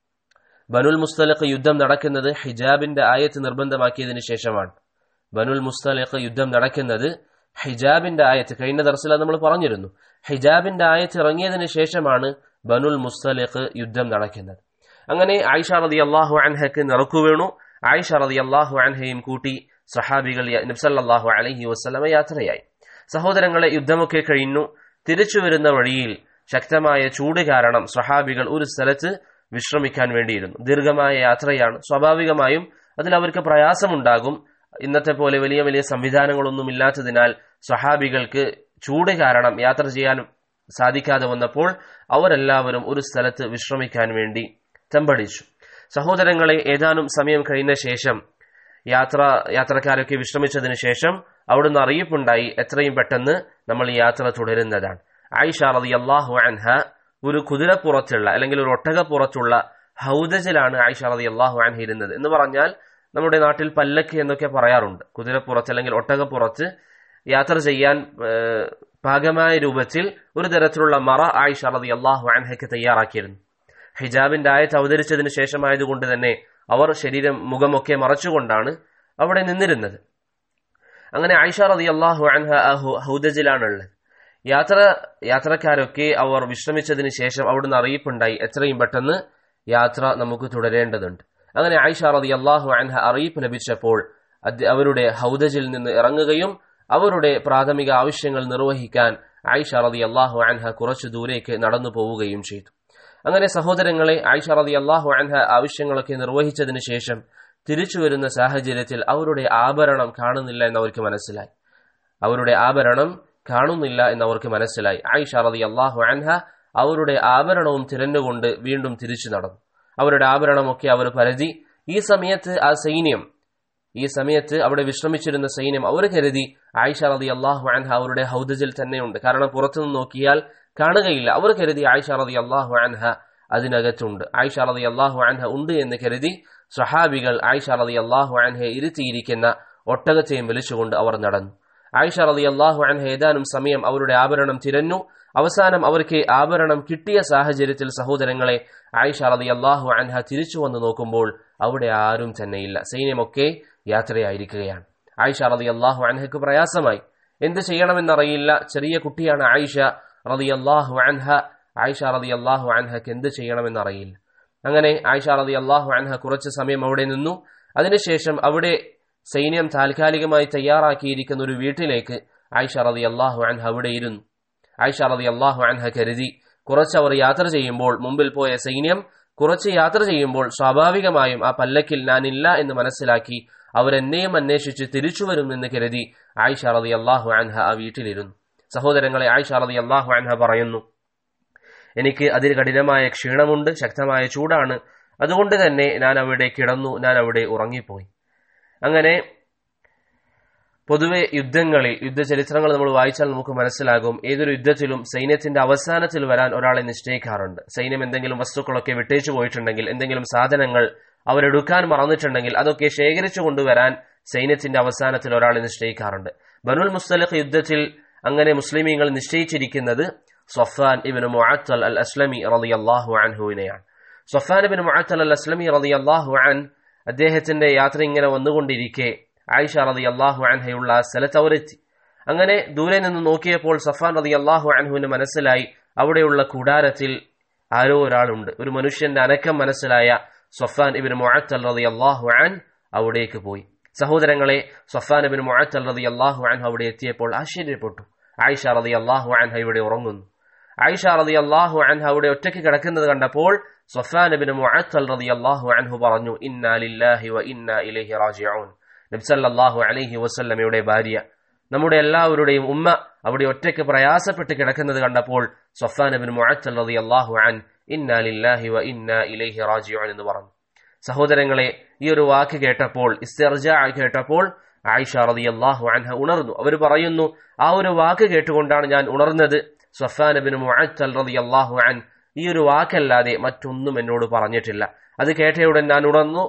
ബനുൽ മുസ്തലിഖ് യുദ്ധം നടക്കുന്നത് ഹിജാബിന്റെ ആയത്ത് നിർബന്ധമാക്കിയതിനു ശേഷമാണ് ബനുൽ മുസ്തലിഖ് യുദ്ധം നടക്കുന്നത് ഹിജാബിന്റെ ആയത്ത് കഴിഞ്ഞ ദർസില നമ്മൾ പറഞ്ഞിരുന്നു ഹിജാബിന്റെ ആയത്ത് ഇറങ്ങിയതിനു ശേഷമാണ് ബനുൽ മുസ്തലിഖ് യുദ്ധം നടക്കുന്നത് അങ്ങനെ ആയിഷ റതി അള്ളാഹു അൻഹക്ക് നിറക്കു വീണു ആയിഷ റതി അള്ളാഹു അൻഹയും കൂട്ടി സഹാബികൾ നബ്സല്ലാഹു അലഹി വസ്ലമ യാത്രയായി സഹോദരങ്ങളെ യുദ്ധമൊക്കെ കഴിഞ്ഞു തിരിച്ചു വരുന്ന വഴിയിൽ ശക്തമായ ചൂട് കാരണം സ്വഹാബികൾ ഒരു സ്ഥലത്ത് വിശ്രമിക്കാൻ വേണ്ടിയിരുന്നു ദീർഘമായ യാത്രയാണ് സ്വാഭാവികമായും അതിൽ അവർക്ക് പ്രയാസമുണ്ടാകും ഇന്നത്തെ പോലെ വലിയ വലിയ സംവിധാനങ്ങളൊന്നും ഇല്ലാത്തതിനാൽ സ്വഹാബികൾക്ക് ചൂട് കാരണം യാത്ര ചെയ്യാൻ സാധിക്കാതെ വന്നപ്പോൾ അവരെല്ലാവരും ഒരു സ്ഥലത്ത് വിശ്രമിക്കാൻ വേണ്ടി തമ്പടിച്ചു സഹോദരങ്ങളെ ഏതാനും സമയം കഴിഞ്ഞ ശേഷം യാത്ര യാത്രക്കാരൊക്കെ വിശ്രമിച്ചതിന് ശേഷം അവിടുന്ന് അറിയിപ്പുണ്ടായി എത്രയും പെട്ടെന്ന് നമ്മൾ ഈ യാത്ര തുടരുന്നതാണ് ആയിഷ റതി അള്ളാഹു അൻഹ ഒരു കുതിരപ്പുറത്തുള്ള അല്ലെങ്കിൽ ഒരു ഒട്ടകപ്പുറത്തുള്ള ഹൗദജിലാണ് ആയിഷ റതി അള്ളാഹു അൻഹ ഇരുന്നത് എന്ന് പറഞ്ഞാൽ നമ്മുടെ നാട്ടിൽ പല്ലക്ക് എന്നൊക്കെ പറയാറുണ്ട് കുതിരപ്പുറത്ത് അല്ലെങ്കിൽ ഒട്ടകപ്പുറത്ത് യാത്ര ചെയ്യാൻ പാകമായ രൂപത്തിൽ ഒരു തരത്തിലുള്ള മറ ആയിഷ റതി അള്ളാഹു അൻഹയ്ക്ക് തയ്യാറാക്കിയിരുന്നു ഹിജാബിന്റെ ആയത്ത് അവതരിച്ചതിന് ശേഷമായതുകൊണ്ട് തന്നെ അവർ ശരീരം മുഖമൊക്കെ മറച്ചുകൊണ്ടാണ് അവിടെ നിന്നിരുന്നത് അങ്ങനെ ആയിഷ റതി അള്ളാഹു അൻഹ ഹൗദജിലാണുള്ളത് യാത്ര യാത്രക്കാരൊക്കെ അവർ വിശ്രമിച്ചതിന് ശേഷം അവിടുന്ന് അറിയിപ്പുണ്ടായി എത്രയും പെട്ടെന്ന് യാത്ര നമുക്ക് തുടരേണ്ടതുണ്ട് അങ്ങനെ ആയിഷ റതി അള്ളാഹു അൻഹ അറിയിപ്പ് ലഭിച്ചപ്പോൾ അവരുടെ ഹൗദജിൽ നിന്ന് ഇറങ്ങുകയും അവരുടെ പ്രാഥമിക ആവശ്യങ്ങൾ നിർവഹിക്കാൻ ആയിഷ റതി അള്ളാഹു അൻഹ കുറച്ചു ദൂരേക്ക് നടന്നു പോവുകയും ചെയ്തു അങ്ങനെ സഹോദരങ്ങളെ ആയിഷ റതി അള്ളാഹു അൻഹ ആവശ്യങ്ങളൊക്കെ നിർവഹിച്ചതിന് ശേഷം തിരിച്ചു വരുന്ന സാഹചര്യത്തിൽ അവരുടെ ആഭരണം കാണുന്നില്ല എന്ന് അവർക്ക് മനസ്സിലായി അവരുടെ ആഭരണം കാണുന്നില്ല എന്ന് അവർക്ക് മനസ്സിലായി ആയിഷ റതി അള്ളാഹു അൻഹ അവരുടെ ആഭരണവും തിരഞ്ഞുകൊണ്ട് വീണ്ടും തിരിച്ചു നടന്നു അവരുടെ ആഭരണമൊക്കെ അവർ പരതി ഈ സമയത്ത് ആ സൈന്യം ഈ സമയത്ത് അവിടെ വിശ്രമിച്ചിരുന്ന സൈന്യം അവർ കരുതി ആയിഷ റതി അള്ളാഹു അൻഹ അവരുടെ ഹൗദജിൽ തന്നെയുണ്ട് കാരണം പുറത്തുനിന്ന് നോക്കിയാൽ കാണുകയില്ല അവർ കരുതി ആയിഷ റതി അള്ളാഹു അൻഹ അതിനകത്തുണ്ട് ആയിഷ റതി അള്ളാഹു അൻഹ ഉണ്ട് എന്ന് കരുതി സഹാബികൾ ആയിഷ റതി അള്ളാഹു അൻഹയെ ഇരുത്തിയിരിക്കുന്ന ഒട്ടകത്തെയും വലിച്ചുകൊണ്ട് അവർ നടന്നു ആയിഷ റതി അള്ളാഹു അൻഹ ഏതാനും സമയം അവരുടെ ആഭരണം തിരഞ്ഞു അവസാനം അവർക്ക് ആഭരണം കിട്ടിയ സാഹചര്യത്തിൽ സഹോദരങ്ങളെ ആയിഷ റതി അള്ളാഹു അൻഹ തിരിച്ചു വന്ന് നോക്കുമ്പോൾ അവിടെ ആരും തന്നെയില്ല സൈന്യമൊക്കെ യാത്രയായിരിക്കുകയാണ് ആയിഷ റതി അള്ളാഹു അൻഹക്ക് പ്രയാസമായി എന്ത് ചെയ്യണമെന്നറിയില്ല ചെറിയ കുട്ടിയാണ് ആയിഷ റതി അള്ളാഹു അൻഹ ആയിഷ റതി അള്ളാഹു അൻഹക്ക് എന്ത് ചെയ്യണമെന്നറിയില്ല അങ്ങനെ ആയിഷ റതി അള്ളാഹു അൻഹ കുറച്ച് സമയം അവിടെ നിന്നു അതിനുശേഷം അവിടെ സൈന്യം താൽക്കാലികമായി തയ്യാറാക്കിയിരിക്കുന്ന ഒരു വീട്ടിലേക്ക് ആയിഷ റതി അള്ളാഹു അൻഹ അവിടെ ഇരുന്നു ആയിഷ റതി അള്ളാഹു അൻഹ കരുതി കുറച്ച് അവർ യാത്ര ചെയ്യുമ്പോൾ മുമ്പിൽ പോയ സൈന്യം കുറച്ച് യാത്ര ചെയ്യുമ്പോൾ സ്വാഭാവികമായും ആ പല്ലക്കിൽ ഞാനില്ല എന്ന് മനസ്സിലാക്കി അവരെന്നെയും അന്വേഷിച്ച് തിരിച്ചു വരുമെന്ന് കരുതി ആയിഷ റതി അള്ളാഹു അൻഹ ആ വീട്ടിലിരുന്നു സഹോദരങ്ങളെ ആയിഷ റതി അള്ളാഹു അൻഹ പറയുന്നു എനിക്ക് അതിൽ കഠിനമായ ക്ഷീണമുണ്ട് ശക്തമായ ചൂടാണ് അതുകൊണ്ട് തന്നെ ഞാൻ അവിടെ കിടന്നു ഞാൻ അവിടെ ഉറങ്ങിപ്പോയി അങ്ങനെ പൊതുവെ യുദ്ധങ്ങളിൽ യുദ്ധചരിത്രങ്ങൾ നമ്മൾ വായിച്ചാൽ നമുക്ക് മനസ്സിലാകും ഏതൊരു യുദ്ധത്തിലും സൈന്യത്തിന്റെ അവസാനത്തിൽ വരാൻ ഒരാളെ നിശ്ചയിക്കാറുണ്ട് സൈന്യം എന്തെങ്കിലും വസ്തുക്കളൊക്കെ വിട്ടേച്ചു പോയിട്ടുണ്ടെങ്കിൽ എന്തെങ്കിലും സാധനങ്ങൾ അവരെടുക്കാൻ മറന്നിട്ടുണ്ടെങ്കിൽ അതൊക്കെ ശേഖരിച്ചു കൊണ്ടുവരാൻ സൈന്യത്തിന്റെ അവസാനത്തിൽ ഒരാളെ നിശ്ചയിക്കാറുണ്ട് ബനുൽ മുസ്തലിഖ് യുദ്ധത്തിൽ അങ്ങനെ മുസ്ലിമീങ്ങൾ നിശ്ചയിച്ചിരിക്കുന്നത് സൊഫാൻ ഇബിന് മുഅത്തൽ അൽ അസ്ലമി റളിയല്ലാഹു അൻഹുവിനെയാണ് സൊഫാൻ ഇബിൻ മുഅത്തൽ അൽ അസ്ലമി റളിയല്ലാഹു അൻ അദ്ദേഹത്തിന്റെ യാത്ര ഇങ്ങനെ വന്നുകൊണ്ടിരിക്കെ ആയിഷ റതി അള്ളാഹു അൻഹയുള്ള ആ സ്ഥലത്ത് അവരെത്തി അങ്ങനെ ദൂരെ നിന്ന് നോക്കിയപ്പോൾ സഫാൻ റതി അള്ളാഹു അൻഹുവിന് മനസ്സിലായി അവിടെയുള്ള കൂടാരത്തിൽ ആരോ ഒരാളുണ്ട് ഒരു മനുഷ്യന്റെ അനക്കം മനസ്സിലായ സഫാൻ ഇബിൻ മുഅത്തൽ റതി അള്ളാഹു അൻ അവിടേക്ക് പോയി സഹോദരങ്ങളെ സഫാൻ ഇബിൻ മുഅത്തൽ റതി അള്ളാഹു അൻഹു അവിടെ എത്തിയപ്പോൾ ആശ്ചര്യപ്പെട്ടു ആയിഷ റതി അള്ളാഹു അൻഹ ഇവിടെ ഉറങ്ങുന്നു ആയിഷ റതി അള്ളാഹു അൻഹ അവിടെ ഒറ്റയ്ക്ക് കിടക്കുന്നത് കണ്ടപ്പോൾ സഫാൻ ഇബിൻ മുഅത്തൽ റതി അള്ളാഹു അൻഹു പറഞ്ഞു ഇന്നാ ലില്ലാഹി വ ഇന്നാ ഇലൈഹി റാജിഊൻ നബ്സല്ലാഹു അലൈഹി വസല്ലമയുടെ ഭാര്യ നമ്മുടെ എല്ലാവരുടെയും ഉമ്മ അവിടെ ഒറ്റയ്ക്ക് പ്രയാസപ്പെട്ട് കിടക്കുന്നത് കണ്ടപ്പോൾ സഫാൻ ബിൻ മുഅത്തൽ റളിയല്ലാഹു അൻ ഇന്നാ ലില്ലാഹി വ ഇന്നാ ഇലൈഹി റാജിഊൻ എന്ന് പറഞ്ഞു സഹോദരങ്ങളെ ഈ ഒരു വാക്ക് കേട്ടപ്പോൾ ഇസ്തിർജാ കേട്ടപ്പോൾ ആയിഷ റളിയല്ലാഹു അൻഹ ഉണർന്നു അവർ പറയുന്നു ആ ഒരു വാക്ക് കേട്ടുകൊണ്ടാണ് ഞാൻ ഉണർന്നത് സഫാൻ ബിൻ മുഅത്തൽ റളിയല്ലാഹു അൻ ഈ ഒരു വാക്കല്ലാതെ മറ്റൊന്നും എന്നോട് പറഞ്ഞിട്ടില്ല അത് കേട്ടയുടൻ ഞാൻ ഉണർന്നു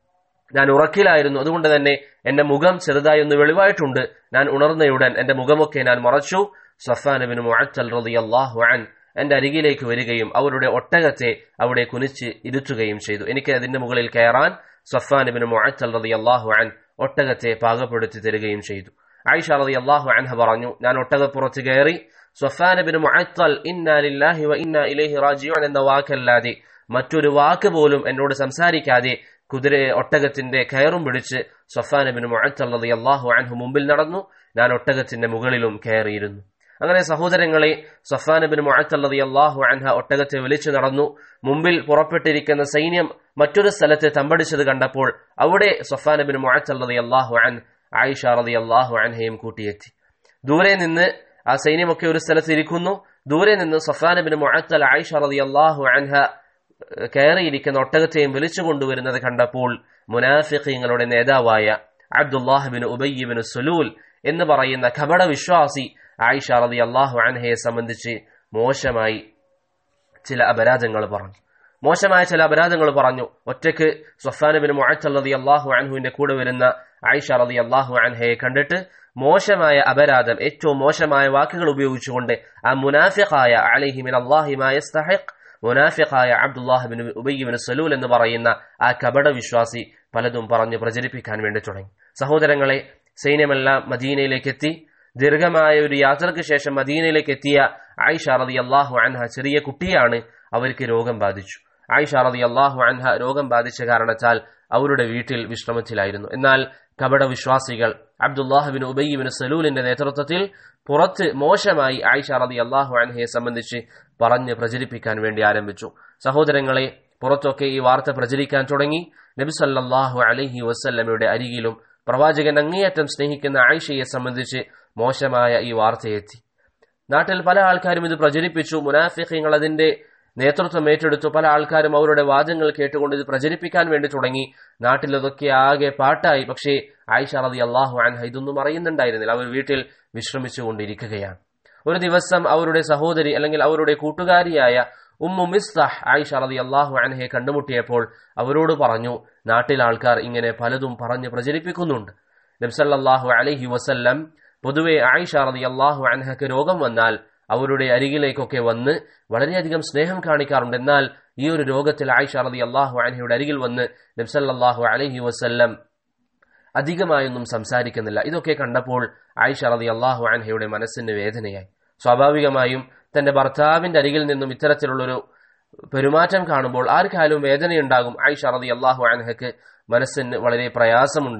ഞാൻ ഉറക്കിലായിരുന്നു അതുകൊണ്ട് തന്നെ എന്റെ മുഖം ചെറുതായി ഒന്ന് വെളിവായിട്ടുണ്ട് ഞാൻ ഉണർന്നയുടൻ എന്റെ മുഖമൊക്കെ ഞാൻ മറച്ചു സഫാനബിന് മുഅത്തൽ റളിയല്ലാഹു അൻ എന്റെ അരികിലേക്ക് വരികയും അവരുടെ ഒട്ടകത്തെ അവിടെ കുനിച്ച് ഇരുത്തുകയും ചെയ്തു എനിക്ക് അതിന്റെ മുകളിൽ കയറാൻ സഫാനബിന് മുഅത്തൽ റളിയല്ലാഹു അൻ ഒട്ടകത്തെ പാകപ്പെടുത്തി തരികയും ചെയ്തു ആയിഷ റളിയല്ലാഹു അൻഹ പറഞ്ഞു ഞാൻ ഒട്ടകപ്പുറത്ത് കയറി സഫാനബിന് മുഅത്തൽ ഇന്നാ ലില്ലാഹി വ ഇന്നാ ഇലൈഹി റാജിഊൻ എന്ന വാക്കല്ലാതെ മറ്റൊരു വാക്ക് പോലും എന്നോട് സംസാരിക്കാതെ കുതിര ഒട്ടകത്തിന്റെ കയറും പിടിച്ച് സഫാനബിന് മുഅത്തൽ റളിയല്ലാഹു അൻഹു മുമ്പിൽ നടന്നു ഞാൻ ഒട്ടകത്തിന്റെ മുകളിലും കയറിയിരുന്നു അങ്ങനെ സഹോദരങ്ങളെ സഫാനബിൻ മുഅത്തൽ റളിയല്ലാഹു അൻഹ ഒട്ടകത്തെ വലിച്ചു നടന്നു മുമ്പിൽ പുറപ്പെട്ടിരിക്കുന്ന സൈന്യം മറ്റൊരു സ്ഥലത്ത് തമ്പടിച്ചത് കണ്ടപ്പോൾ അവിടെ സഫാനബിൻ മുഅത്തൽ റളിയല്ലാഹു അൻ ആയിഷ റളിയല്ലാഹു അൻഹയും കൂട്ടിയെത്തി ദൂരെ നിന്ന് ആ സൈന്യമൊക്കെ ഒരു സ്ഥലത്ത് ഇരിക്കുന്നു ദൂരെ നിന്ന് സഫാനബിൻ മുഅത്തൽ ആയിഷ റളിയല്ലാഹു അൻഹ കയറിയിരിക്കുന്ന ഒട്ടകത്തെയും വിളിച്ചു കൊണ്ടുവരുന്നത് കണ്ടപ്പോൾ മുനാഫിഖീങ്ങളുടെ നേതാവായ അബ്ദുല്ലാഹിബിൻ ഉബയ്യബിൻ സുലൂൽ എന്ന് പറയുന്ന ഖബട വിശ്വാസി ആയിഷ റതി അള്ളാഹു അൻഹയെ സംബന്ധിച്ച് മോശമായി ചില അപരാധങ്ങൾ പറഞ്ഞു മോശമായ ചില അപരാധങ്ങൾ പറഞ്ഞു ഒറ്റയ്ക്ക് സഫാനുബിൻ മുഅത്തൽ റതി അള്ളാഹു അൻഹുവിന്റെ കൂടെ വരുന്ന ആയിഷ റതി അള്ളാഹു അൻഹയെ കണ്ടിട്ട് മോശമായ അപരാധം ഏറ്റവും മോശമായ വാക്കുകൾ ഉപയോഗിച്ചുകൊണ്ട് ആ മുനാഫിഖായ അലഹിമിൻ അള്ളാഹിമായസ്തഹിഖ് മുനാഫിഖായ അബ്ദുല്ലാഹിബിൻ ഉബയ്യബിൻ സലൂൽ എന്ന് പറയുന്ന ആ കപട വിശ്വാസി പലതും പറഞ്ഞു പ്രചരിപ്പിക്കാൻ വേണ്ടി തുടങ്ങി സഹോദരങ്ങളെ സൈന്യമെല്ലാം മദീനയിലേക്ക് എത്തി ദീർഘമായ ഒരു യാത്രയ്ക്ക് ശേഷം മദീനയിലേക്ക് എത്തിയ ആയിഷ റതി അള്ളാഹു അൻഹ ചെറിയ കുട്ടിയാണ് അവർക്ക് രോഗം ബാധിച്ചു ആയിഷ റതി അള്ളാഹു അൻഹ രോഗം ബാധിച്ച കാരണത്താൽ അവരുടെ വീട്ടിൽ വിശ്രമത്തിലായിരുന്നു എന്നാൽ കപട വിശ്വാസികൾ അബ്ദുല്ലാഹുബിൻ ഉബയ്യബിൻ സലൂലിന്റെ നേതൃത്വത്തിൽ പുറത്ത് മോശമായി ആയിഷ റതി അള്ളാഹു അൻഹയെ സംബന്ധിച്ച് പറഞ്ഞ് പ്രചരിപ്പിക്കാൻ വേണ്ടി ആരംഭിച്ചു സഹോദരങ്ങളെ പുറത്തൊക്കെ ഈ വാർത്ത പ്രചരിക്കാൻ തുടങ്ങി നബി സല്ലാഹു അലഹി വസ്ല്ലമയുടെ അരികിലും പ്രവാചകൻ അങ്ങേയറ്റം സ്നേഹിക്കുന്ന ആയിഷയെ സംബന്ധിച്ച് മോശമായ ഈ വാർത്തയെത്തി നാട്ടിൽ പല ആൾക്കാരും ഇത് പ്രചരിപ്പിച്ചു മുനാഫിഖങ്ങൾ അതിന്റെ നേതൃത്വം ഏറ്റെടുത്തു പല ആൾക്കാരും അവരുടെ വാദങ്ങൾ കേട്ടുകൊണ്ട് ഇത് പ്രചരിപ്പിക്കാൻ വേണ്ടി തുടങ്ങി നാട്ടിൽ അതൊക്കെ ആകെ പാട്ടായി പക്ഷേ ആയിഷ റതി അള്ളാഹു അൻഹ ഇതൊന്നും അറിയുന്നുണ്ടായിരുന്നില്ല അവർ വീട്ടിൽ വിശ്രമിച്ചുകൊണ്ടിരിക്കുകയാണ് ഒരു ദിവസം അവരുടെ സഹോദരി അല്ലെങ്കിൽ അവരുടെ കൂട്ടുകാരിയായ ഉമ്മു മിസ്തഹ് ആയിഷ റതി അള്ളാഹു അൻഹയെ കണ്ടുമുട്ടിയപ്പോൾ അവരോട് പറഞ്ഞു നാട്ടിൽ ആൾക്കാർ ഇങ്ങനെ പലതും പറഞ്ഞ് പ്രചരിപ്പിക്കുന്നുണ്ട് നബ്സല്ലാഹു അലഹി വസല്ലം പൊതുവെ ആയിഷ റതി അള്ളാഹു അൻഹക്ക് രോഗം വന്നാൽ അവരുടെ അരികിലേക്കൊക്കെ വന്ന് വളരെയധികം സ്നേഹം കാണിക്കാറുണ്ട് എന്നാൽ ഈ ഒരു രോഗത്തിൽ ആയിഷ റതി അള്ളാഹു അൻഹയുടെ അരികിൽ വന്ന് നബ്സല്ലാഹു അലഹി വസല്ലം അധികമായൊന്നും സംസാരിക്കുന്നില്ല ഇതൊക്കെ കണ്ടപ്പോൾ ആയിഷ റതി അള്ളാഹു അൻഹയുടെ മനസ്സിന് വേദനയായി സ്വാഭാവികമായും തന്റെ ഭർത്താവിന്റെ അരികിൽ നിന്നും ഇത്തരത്തിലുള്ളൊരു പെരുമാറ്റം കാണുമ്പോൾ ആർക്കാലും വേദനയുണ്ടാകും ആയിഷ റതി അള്ളാഹു അൻഹക്ക് മനസ്സിന് വളരെ പ്രയാസമുണ്ടായി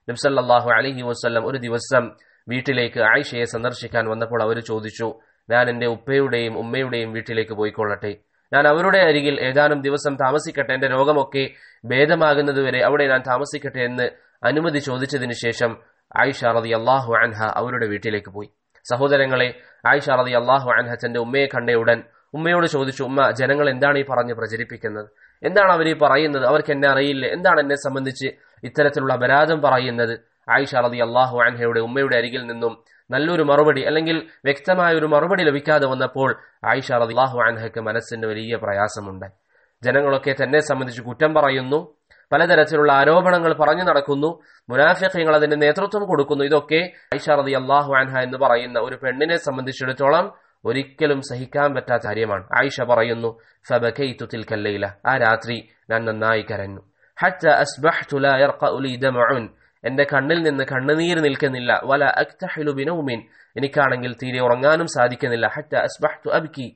നബ്സല്ലാഹു അലഹി വസ്ല്ലം ഒരു ദിവസം വീട്ടിലേക്ക് ആയിഷയെ സന്ദർശിക്കാൻ വന്നപ്പോൾ അവർ ചോദിച്ചു ഞാൻ എന്റെ ഉപ്പയുടെയും ഉമ്മയുടെയും വീട്ടിലേക്ക് പോയിക്കൊള്ളട്ടെ ഞാൻ അവരുടെ അരികിൽ ഏതാനും ദിവസം താമസിക്കട്ടെ എന്റെ രോഗമൊക്കെ ഭേദമാകുന്നതുവരെ അവിടെ ഞാൻ താമസിക്കട്ടെ എന്ന് അനുമതി ചോദിച്ചതിനു ശേഷം ആയിഷ റതി അള്ളാഹു അൻഹ അവരുടെ വീട്ടിലേക്ക് പോയി സഹോദരങ്ങളെ ആയിഷ റതി അള്ളാഹു അൻഹ തന്റെ ഉമ്മയെ കണ്ടയുടൻ ഉമ്മയോട് ചോദിച്ചു ഉമ്മ ജനങ്ങൾ എന്താണ് ഈ പറഞ്ഞ് പ്രചരിപ്പിക്കുന്നത് എന്താണ് അവർ ഈ പറയുന്നത് അവർക്ക് എന്നെ അറിയില്ല എന്താണ് എന്നെ സംബന്ധിച്ച് ഇത്തരത്തിലുള്ള അപരാധം പറയുന്നത് ആയിഷ റതി അള്ളാഹു അൻഹയുടെ ഉമ്മയുടെ അരികിൽ നിന്നും നല്ലൊരു മറുപടി അല്ലെങ്കിൽ വ്യക്തമായ ഒരു മറുപടി ലഭിക്കാതെ വന്നപ്പോൾ ആയിഷ റതി അള്ളാഹു അൻഹയ്ക്ക് മനസ്സിന് വലിയ പ്രയാസമുണ്ട് ജനങ്ങളൊക്കെ തന്നെ സംബന്ധിച്ച് കുറ്റം പറയുന്നു പലതരത്തിലുള്ള ആരോപണങ്ങൾ പറഞ്ഞു നടക്കുന്നു മുനാഫിഖ്യങ്ങൾ അതിന് നേതൃത്വം കൊടുക്കുന്നു ഇതൊക്കെ ഐഷ റതി അള്ളാഹു അൻഹ എന്ന് പറയുന്ന ഒരു പെണ്ണിനെ സംബന്ധിച്ചിടത്തോളം ഒരിക്കലും സഹിക്കാൻ പറ്റാത്ത കാര്യമാണ് ആയിഷ പറയുന്നു ഫബകൈതു തിൽക്കല്ലയില ആ രാത്രി ഞാൻ നന്നായി കരഞ്ഞു ഹറ്റ അസ്ബഹ്തു ലാ യർഖഉ ലി ദമഉൻ എന്റെ കണ്ണിൽ നിന്ന് കണ്ണുനീർ നിൽക്കുന്നില്ല വല അക്തഹിലു ബിനൗമിൻ എനിക്കാണെങ്കിൽ തീരെ ഉറങ്ങാനും സാധിക്കുന്നില്ല ഹറ്റ അസ്ബഹ്തു അബ്കി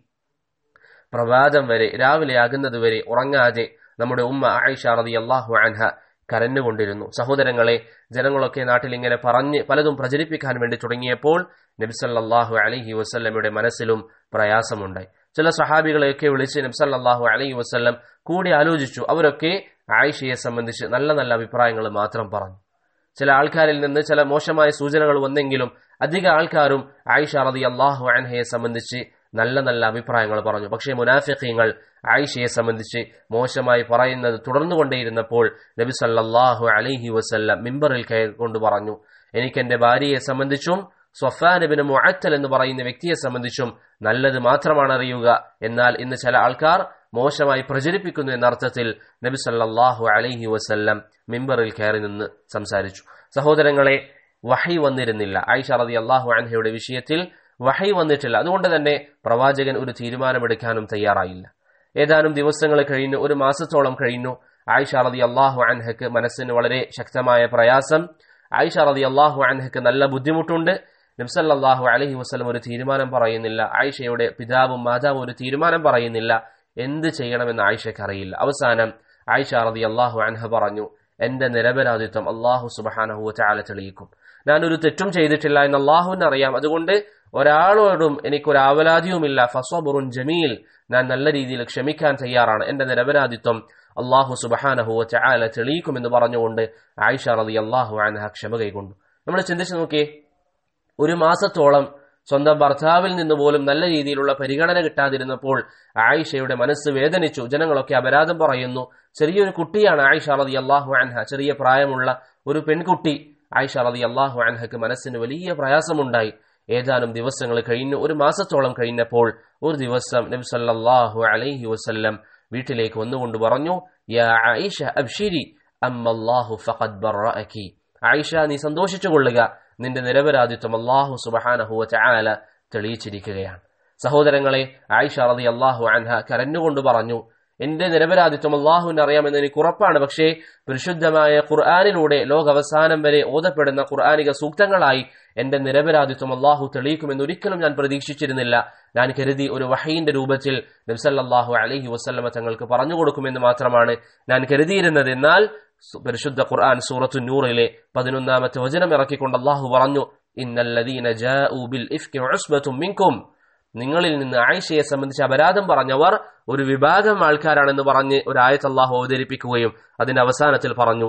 പ്രഭാതം വരെ രാവിലെ ആകുന്നതുവരെ ഉറങ്ങാതെ നമ്മുടെ ഉമ്മ ആയിഷ റതി അള്ളാഹു അൻഹ കരഞ്ഞുകൊണ്ടിരുന്നു സഹോദരങ്ങളെ ജനങ്ങളൊക്കെ നാട്ടിൽ ഇങ്ങനെ പറഞ്ഞ് പലതും പ്രചരിപ്പിക്കാൻ വേണ്ടി തുടങ്ങിയപ്പോൾ നബ്സല്ലാഹു അലഹി വസ്ല്ലമയുടെ മനസ്സിലും പ്രയാസമുണ്ടായി ചില സഹാബികളെയൊക്കെ വിളിച്ച് നബ്സല്ലാഹു അലഹി വസ്ല്ലം കൂടി ആലോചിച്ചു അവരൊക്കെ ആയിഷയെ സംബന്ധിച്ച് നല്ല നല്ല അഭിപ്രായങ്ങൾ മാത്രം പറഞ്ഞു ചില ആൾക്കാരിൽ നിന്ന് ചില മോശമായ സൂചനകൾ വന്നെങ്കിലും അധിക ആൾക്കാരും ആയിഷ റതി അള്ളാഹു അൻഹയെ സംബന്ധിച്ച് നല്ല നല്ല അഭിപ്രായങ്ങൾ പറഞ്ഞു പക്ഷേ മുനാഫിഖീങ്ങൾ ആയിഷയെ സംബന്ധിച്ച് മോശമായി പറയുന്നത് തുടർന്നുകൊണ്ടേയിരുന്നപ്പോൾ നബി സല്ലാഹു അലൈഹി വസല്ലം മിമ്പറിൽ കൊണ്ട് പറഞ്ഞു എനിക്ക് എന്റെ ഭാര്യയെ സംബന്ധിച്ചും സ്വഫാനബിന് മുഅത്തൽ എന്ന് പറയുന്ന വ്യക്തിയെ സംബന്ധിച്ചും നല്ലത് മാത്രമാണ് അറിയുക എന്നാൽ ഇന്ന് ചില ആൾക്കാർ മോശമായി പ്രചരിപ്പിക്കുന്നു എന്ന അർത്ഥത്തിൽ നബി സല്ലാഹു അലൈഹി വസല്ലം മിമ്പറിൽ കയറി നിന്ന് സംസാരിച്ചു സഹോദരങ്ങളെ വഹി വന്നിരുന്നില്ല ആയിഷ റതി അള്ളാഹു അൻഹയുടെ വിഷയത്തിൽ വഹി വന്നിട്ടില്ല അതുകൊണ്ട് തന്നെ പ്രവാചകൻ ഒരു തീരുമാനമെടുക്കാനും തയ്യാറായില്ല ഏതാനും ദിവസങ്ങൾ കഴിഞ്ഞു ഒരു മാസത്തോളം കഴിഞ്ഞു ആയിഷ റതി അള്ളാഹു അൻഹക്ക് മനസ്സിന് വളരെ ശക്തമായ പ്രയാസം ആയിഷ റതി അള്ളാഹു അൻഹക്ക് നല്ല ബുദ്ധിമുട്ടുണ്ട് നബ്സല്ലാഹു അലഹി വസ്ലം ഒരു തീരുമാനം പറയുന്നില്ല ആയിഷയുടെ പിതാവും മാതാവും ഒരു തീരുമാനം പറയുന്നില്ല എന്ത് ചെയ്യണമെന്ന് ആയിഷയ്ക്ക് അറിയില്ല അവസാനം ആയിഷ റതി അള്ളാഹു അൻഹ പറഞ്ഞു എന്റെ നിരപരാധിത്വം അള്ളാഹു സുബാനഹു ചാല തെളിയിക്കും ഞാനൊരു തെറ്റും ചെയ്തിട്ടില്ല എന്ന് അള്ളാഹുവിന് അറിയാം അതുകൊണ്ട് ഒരാളോടും എനിക്കൊരു ആവലാതിയുമില്ല ഫസോബുറുൻ ജമീൽ ഞാൻ നല്ല രീതിയിൽ ക്ഷമിക്കാൻ തയ്യാറാണ് എന്റെ നിരപരാധിത്വം അള്ളാഹു സുബഹാനഹു ചാല തെളിയിക്കുമെന്ന് പറഞ്ഞുകൊണ്ട് ആയിഷ റതി അള്ളാഹു അൻഹ ക്ഷമ കൈകൊണ്ടു നമ്മൾ ചിന്തിച്ചു നോക്കിയേ ഒരു മാസത്തോളം സ്വന്തം ഭർത്താവിൽ നിന്ന് പോലും നല്ല രീതിയിലുള്ള പരിഗണന കിട്ടാതിരുന്നപ്പോൾ ആയിഷയുടെ മനസ്സ് വേദനിച്ചു ജനങ്ങളൊക്കെ അപരാധം പറയുന്നു ചെറിയൊരു കുട്ടിയാണ് ആയിഷ റതി അള്ളാഹു അൻഹ ചെറിയ പ്രായമുള്ള ഒരു പെൺകുട്ടി ആയിഷ റതി അള്ളാഹു അൻഹക്ക് മനസ്സിന് വലിയ പ്രയാസമുണ്ടായി ഏതാനും ദിവസങ്ങൾ കഴിഞ്ഞു ഒരു മാസത്തോളം കഴിഞ്ഞപ്പോൾ ഒരു ദിവസം നബി സല്ലല്ലാഹു അലൈഹി വസല്ലം വീട്ടിലേക്ക് വന്നുകൊണ്ട് പറഞ്ഞു യാ ആയിഷ അബ്ഷിരി അമ്മല്ലാഹു ഫഖദ് ബറഅകി ആയിഷ നീ സന്തോഷിച്ചു കൊള്ളുക നിന്റെ നിരപരാധിത്വം അള്ളാഹു സുബഹാനഹുവ ചായാല തെളിയിച്ചിരിക്കുകയാണ് സഹോദരങ്ങളെ ആയിഷ റതി അള്ളാഹു അൻഹ കരഞ്ഞുകൊണ്ട് പറഞ്ഞു എന്റെ നിരപരാധിത്വം അള്ളാഹുവിന് അറിയാമെന്ന് എനിക്ക് ഉറപ്പാണ് പക്ഷേ പരിശുദ്ധമായ ഖുർആാനിലൂടെ ലോകവസാനം വരെ ഓതപ്പെടുന്ന ഖുർആാനിക സൂക്തങ്ങളായി എന്റെ നിരപരാധിത്വം അള്ളാഹു തെളിയിക്കുമെന്ന് ഒരിക്കലും ഞാൻ പ്രതീക്ഷിച്ചിരുന്നില്ല ഞാൻ കരുതി ഒരു വഹീന്റെ രൂപത്തിൽ നബ്സല്ലാഹു അലഹി വസ്ല്ലമ തങ്ങൾക്ക് പറഞ്ഞു കൊടുക്കുമെന്ന് മാത്രമാണ് ഞാൻ കരുതിയിരുന്നത് എന്നാൽ പരിശുദ്ധ ഖുർആൻ സൂറത്തു നൂറിലെ പതിനൊന്നാമത്തെ വചനം ഇറക്കിക്കൊണ്ട് അള്ളാഹു പറഞ്ഞു ഇന്നല്ലദീന ജാഊ ബിൽ ഇഫ്കി ഉസ്ബത്തും മിൻകും നിങ്ങളിൽ നിന്ന് ആയിഷയെ സംബന്ധിച്ച് അപരാധം പറഞ്ഞവർ ഒരു വിഭാഗം ആൾക്കാരാണെന്ന് പറഞ്ഞ് ഒരു ആയത്ത് അള്ളാഹു അവതരിപ്പിക്കുകയും അതിന്റെ അവസാനത്തിൽ പറഞ്ഞു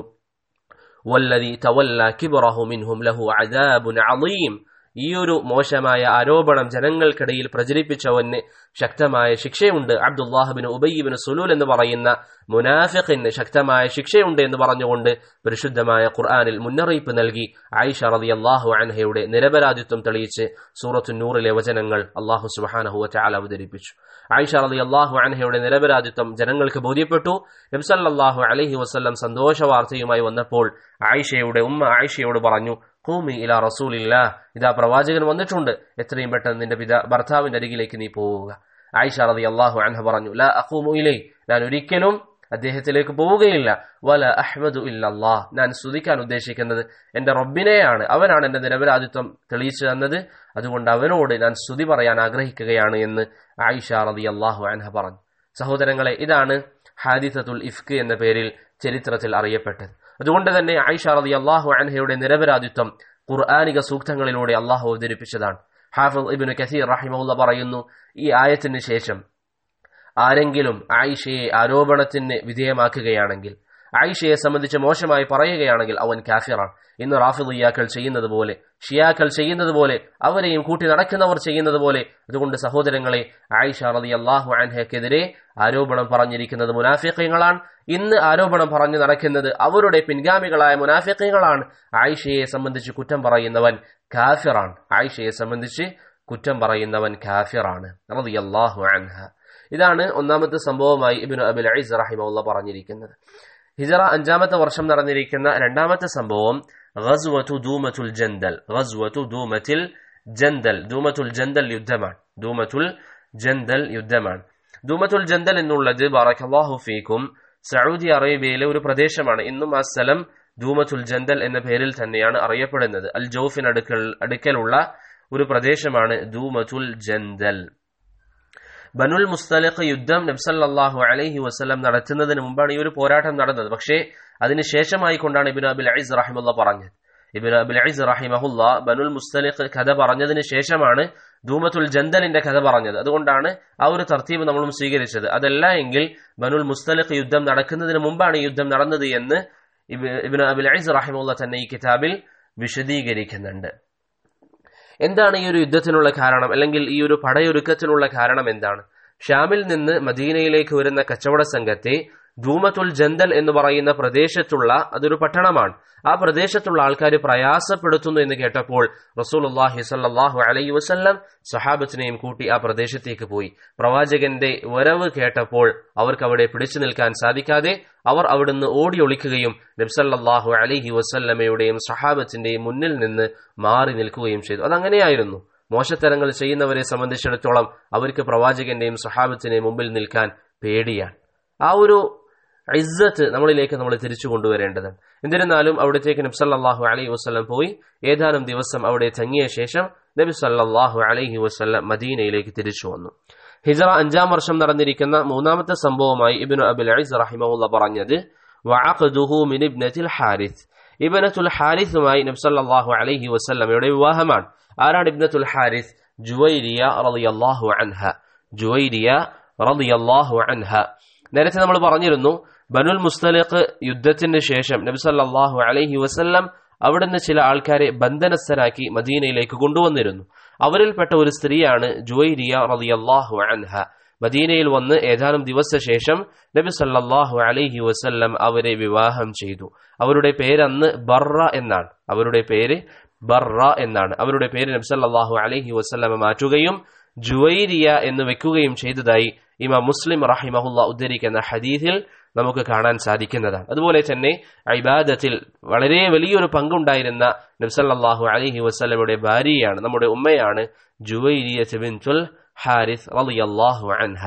വല്ലതി തവല്ല കിബറഹു മിൻഹും ലഹു അദാബുൻ അളീം ഈ ഒരു മോശമായ ആരോപണം ജനങ്ങൾക്കിടയിൽ പ്രചരിപ്പിച്ചവന് ശക്തമായ ശിക്ഷയുണ്ട് അബ്ദുല്ലാഹബിന് ഉബയ്യബിന് സുലൂൽ എന്ന് പറയുന്ന മുനാഫിഖിന് ശക്തമായ ശിക്ഷയുണ്ട് എന്ന് പറഞ്ഞുകൊണ്ട് പരിശുദ്ധമായ ഖുർആാനിൽ മുന്നറിയിപ്പ് നൽകി ആയിഷ റതി അള്ളാഹു അൻഹയുടെ നിരപരാധിത്വം തെളിയിച്ച് സൂറത്തു നൂറിലെ വചനങ്ങൾ അള്ളാഹു സുബാനഹുവ ചാൽ അവതരിപ്പിച്ചു ആയിഷ റതി അള്ളാഹു അൻഹയുടെ നിരപരാധിത്വം ജനങ്ങൾക്ക് ബോധ്യപ്പെട്ടു നബ്സല്ലാഹു അലഹി വസ്ല്ലം സന്തോഷ വാർത്തയുമായി വന്നപ്പോൾ ആയിഷയുടെ ഉമ്മ ആയിഷയോട് പറഞ്ഞു ഖൂമി ഇല റസൂലില്ല ഇതാ പ്രവാചകൻ വന്നിട്ടുണ്ട് എത്രയും പെട്ടെന്ന് നിന്റെ പിത ഭർത്താവിന്റെ അരികിലേക്ക് നീ പോവുക ആയിഷ റതി അള്ളാഹു അൻഹ പറഞ്ഞു ലാ അഖൂമു ഇലൈ ഞാൻ ഒരിക്കലും അദ്ദേഹത്തിലേക്ക് പോവുകയില്ല വല അഹ്മദു ഇല്ലല്ലാ ഞാൻ സ്തുതിക്കാൻ ഉദ്ദേശിക്കുന്നത് എന്റെ റബ്ബിനെയാണ് അവനാണ് എന്റെ നിരപരാധിത്വം തെളിയിച്ചു തന്നത് അതുകൊണ്ട് അവനോട് ഞാൻ സ്തുതി പറയാൻ ആഗ്രഹിക്കുകയാണ് എന്ന് ആയിഷ റതി അള്ളാഹു അൻഹ പറഞ്ഞു സഹോദരങ്ങളെ ഇതാണ് ഹാദിസത്തുൽ ഇഫ്ക് എന്ന പേരിൽ ചരിത്രത്തിൽ അറിയപ്പെട്ടത് അതുകൊണ്ട് തന്നെ ആയിഷ റതി അള്ളാഹു അൻഹയുടെ നിരപരാധിത്വം ഖുർആാനിക സൂക്തങ്ങളിലൂടെ അള്ളാഹു അവതരിപ്പിച്ചതാണ് ഹാഫിൽ ഇബിന് കസീർ റഹിമുള്ള പറയുന്നു ഈ ആയത്തിന് ശേഷം ആരെങ്കിലും ആയിഷയെ ആരോപണത്തിന് വിധേയമാക്കുകയാണെങ്കിൽ ആയിഷയെ സംബന്ധിച്ച് മോശമായി പറയുകയാണെങ്കിൽ അവൻ കാഫിറാണ് ഇന്ന് റാഫിദിയാക്കൾ ചെയ്യുന്നത് പോലെ ഷിയാക്കൾ ചെയ്യുന്നത് പോലെ അവരെയും കൂട്ടി നടക്കുന്നവർ ചെയ്യുന്നത് പോലെ അതുകൊണ്ട് സഹോദരങ്ങളെ ആയിഷ റതി അള്ളാഹു അൻഹയ്ക്കെതിരെ ആരോപണം പറഞ്ഞിരിക്കുന്നത് മുനാഫിക്കങ്ങളാണ് ഇന്ന് ആരോപണം പറഞ്ഞു നടക്കുന്നത് അവരുടെ പിൻഗാമികളായ മുനാഫിക്കങ്ങളാണ് ആയിഷയെ സംബന്ധിച്ച് കുറ്റം പറയുന്നവൻ കാഫിറാണ് ആയിഷയെ സംബന്ധിച്ച് കുറ്റം പറയുന്നവൻ കാഫിറാണ് റതി അള്ളാഹു അൻഹ ഇതാണ് ഒന്നാമത്തെ സംഭവമായി ഇബിന് അബുൽ ഐസ് റഹിമുള്ള പറഞ്ഞിരിക്കുന്നത് ഹിജറ അഞ്ചാമത്തെ വർഷം നടന്നിരിക്കുന്ന രണ്ടാമത്തെ സംഭവം ഗസ്വത്തു ദൂമത്തുൽ ജന്തൽ ഗസ്വത്തു ദൂമത്തിൽ ജന്തൽ ദൂമത്തുൽ ജന്തൽ യുദ്ധമാണ് ദൂമത്തുൽ ജന്തൽ യുദ്ധമാണ് ദൂമത്തുൽ ജന്തൽ എന്നുള്ളത് ബറക്കല്ലാഹു ഫീക്കും സൗദി അറേബ്യയിലെ ഒരു പ്രദേശമാണ് ഇന്നും ആ സ്ഥലം ദൂമത്തുൽ ജന്തൽ എന്ന പേരിൽ തന്നെയാണ് അറിയപ്പെടുന്നത് അൽ ജോഫിനടുക്കൽ അടുക്കലുള്ള ഒരു പ്രദേശമാണ് ദൂമത്തുൽ ജന്തൽ ബനുൽ മുസ്തലിഖ് യുദ്ധം നബ്സല്ലാഹു അലൈഹി വസ്ലം നടത്തുന്നതിന് മുമ്പാണ് ഈ ഒരു പോരാട്ടം നടന്നത് പക്ഷേ അതിന് ശേഷമായി കൊണ്ടാണ് ഇബിൻ അബിൽ ഐസ് റഹിമുള്ള പറഞ്ഞത് ഇബിൻ അബിൽ ഐസ് റഹിമഹുല്ല ബനുൽ മുസ്തലിഖ് കഥ പറഞ്ഞതിന് ശേഷമാണ് ധൂമത്തുൽ ജന്തലിന്റെ കഥ പറഞ്ഞത് അതുകൊണ്ടാണ് ആ ഒരു തർത്തീവ് നമ്മളും സ്വീകരിച്ചത് അതല്ല എങ്കിൽ ബനുൽ മുസ്തലിഖ് യുദ്ധം നടക്കുന്നതിന് മുമ്പാണ് ഈ യുദ്ധം നടന്നത് എന്ന് ഇബിൻ അബിൽ ഐസ് റഹിമുള്ള തന്നെ ഈ കിതാബിൽ വിശദീകരിക്കുന്നുണ്ട് എന്താണ് ഈ ഒരു യുദ്ധത്തിനുള്ള കാരണം അല്ലെങ്കിൽ ഈ ഒരു പടയൊരുക്കത്തിനുള്ള കാരണം എന്താണ് ഷാമിൽ നിന്ന് മദീനയിലേക്ക് വരുന്ന കച്ചവട സംഘത്തെ ധൂമത്തുൽ ജന്തൽ എന്ന് പറയുന്ന പ്രദേശത്തുള്ള അതൊരു പട്ടണമാണ് ആ പ്രദേശത്തുള്ള ആൾക്കാർ പ്രയാസപ്പെടുത്തുന്നു എന്ന് കേട്ടപ്പോൾ റസൂലുല്ലാഹി സല്ലാഹു അലൈ വസ്ല്ലം സഹാബത്തിനെയും കൂട്ടി ആ പ്രദേശത്തേക്ക് പോയി പ്രവാചകന്റെ വരവ് കേട്ടപ്പോൾ അവർക്ക് അവിടെ പിടിച്ചു നിൽക്കാൻ സാധിക്കാതെ അവർ അവിടുന്ന് ഓടി ഒളിക്കുകയും നബ്സല്ലാഹു അലൈഹി വസല്ലമയുടെയും സഹാബത്തിന്റെയും മുന്നിൽ നിന്ന് മാറി നിൽക്കുകയും ചെയ്തു അതങ്ങനെയായിരുന്നു മോശത്തരങ്ങൾ ചെയ്യുന്നവരെ സംബന്ധിച്ചിടത്തോളം അവർക്ക് പ്രവാചകന്റെയും സഹാബത്തിന്റെയും മുമ്പിൽ നിൽക്കാൻ പേടിയാണ് ആ ഒരു ഇസ്സത്ത് നമ്മളിലേക്ക് നമ്മൾ തിരിച്ചു കൊണ്ടുവരേണ്ടതാണ് എന്നിരുന്നാലും അവിടത്തേക്ക് നബി സല്ലാഹു അലൈഹി വസ്ലം പോയി ഏതാനും ദിവസം അവിടെ തങ്ങിയ ശേഷം നബി സല്ലാഹു അലൈഹി വസ്ലം മദീനയിലേക്ക് തിരിച്ചു വന്നു ഹിജറ അഞ്ചാം വർഷം നടന്നിരിക്കുന്ന മൂന്നാമത്തെ സംഭവമായി ഇബിനു അബുൽ ഐസ് റഹിമുള്ള പറഞ്ഞത് മിനിബ്നത്തിൽ ഹാരിസ് ഇബനത്തുൽ ഹാരിസുമായി നബി സല്ലാഹു അലൈഹി വസ്ലമയുടെ വിവാഹമാണ് ആരാണ് ഇബ്നത്തുൽ ഹാരിസ് ജുവൈരിയ റളിയല്ലാഹു അൻഹ ജുവൈരിയ റളിയല്ലാഹു അൻഹ നേരത്തെ നമ്മൾ പറഞ്ഞിരുന്നു ബനുൽ മുസ്തലിഖ് യുദ്ധത്തിന് ശേഷം നബി സല്ലല്ലാഹു അലൈഹി വസല്ലം അവിടുന്ന് ചില ആൾക്കാരെ ബന്ധനസ്ഥരാക്കി മദീനയിലേക്ക് കൊണ്ടുവന്നിരുന്നു അവരിൽപ്പെട്ട ഒരു സ്ത്രീയാണ് ജുവൈരിയ റളിയല്ലാഹു അൻഹ മദീനയിൽ വന്ന് ഏതാനും ദിവസ ശേഷം നബി സല്ലല്ലാഹു അലൈഹി വസല്ലം അവരെ വിവാഹം ചെയ്തു അവരുടെ പേര് അന്ന് ബർറ എന്നാണ് അവരുടെ പേര് ബർറ എന്നാണ് അവരുടെ പേര് നബി സല്ലല്ലാഹു അലൈഹി വസല്ലം മാറ്റുകയും ജുവൈരിയ എന്ന് വെക്കുകയും ചെയ്തതായി ഇമാം മുസ്ലിം റഹിമഹുല്ല ഉദ്ധരിക്കുന്ന ഹദീസിൽ നമുക്ക് കാണാൻ സാധിക്കുന്നതാണ് അതുപോലെ തന്നെ ഇബാദത്തിൽ വളരെ വലിയൊരു പങ്കുണ്ടായിരുന്ന നബ്സല്ലാഹു അലഹി വസ്ലമയുടെ ഭാര്യയാണ് നമ്മുടെ ഉമ്മയാണ് ജുവൈരിയ ബിൻതുൽ ഹാരിസ് റളിയല്ലാഹു അൻഹ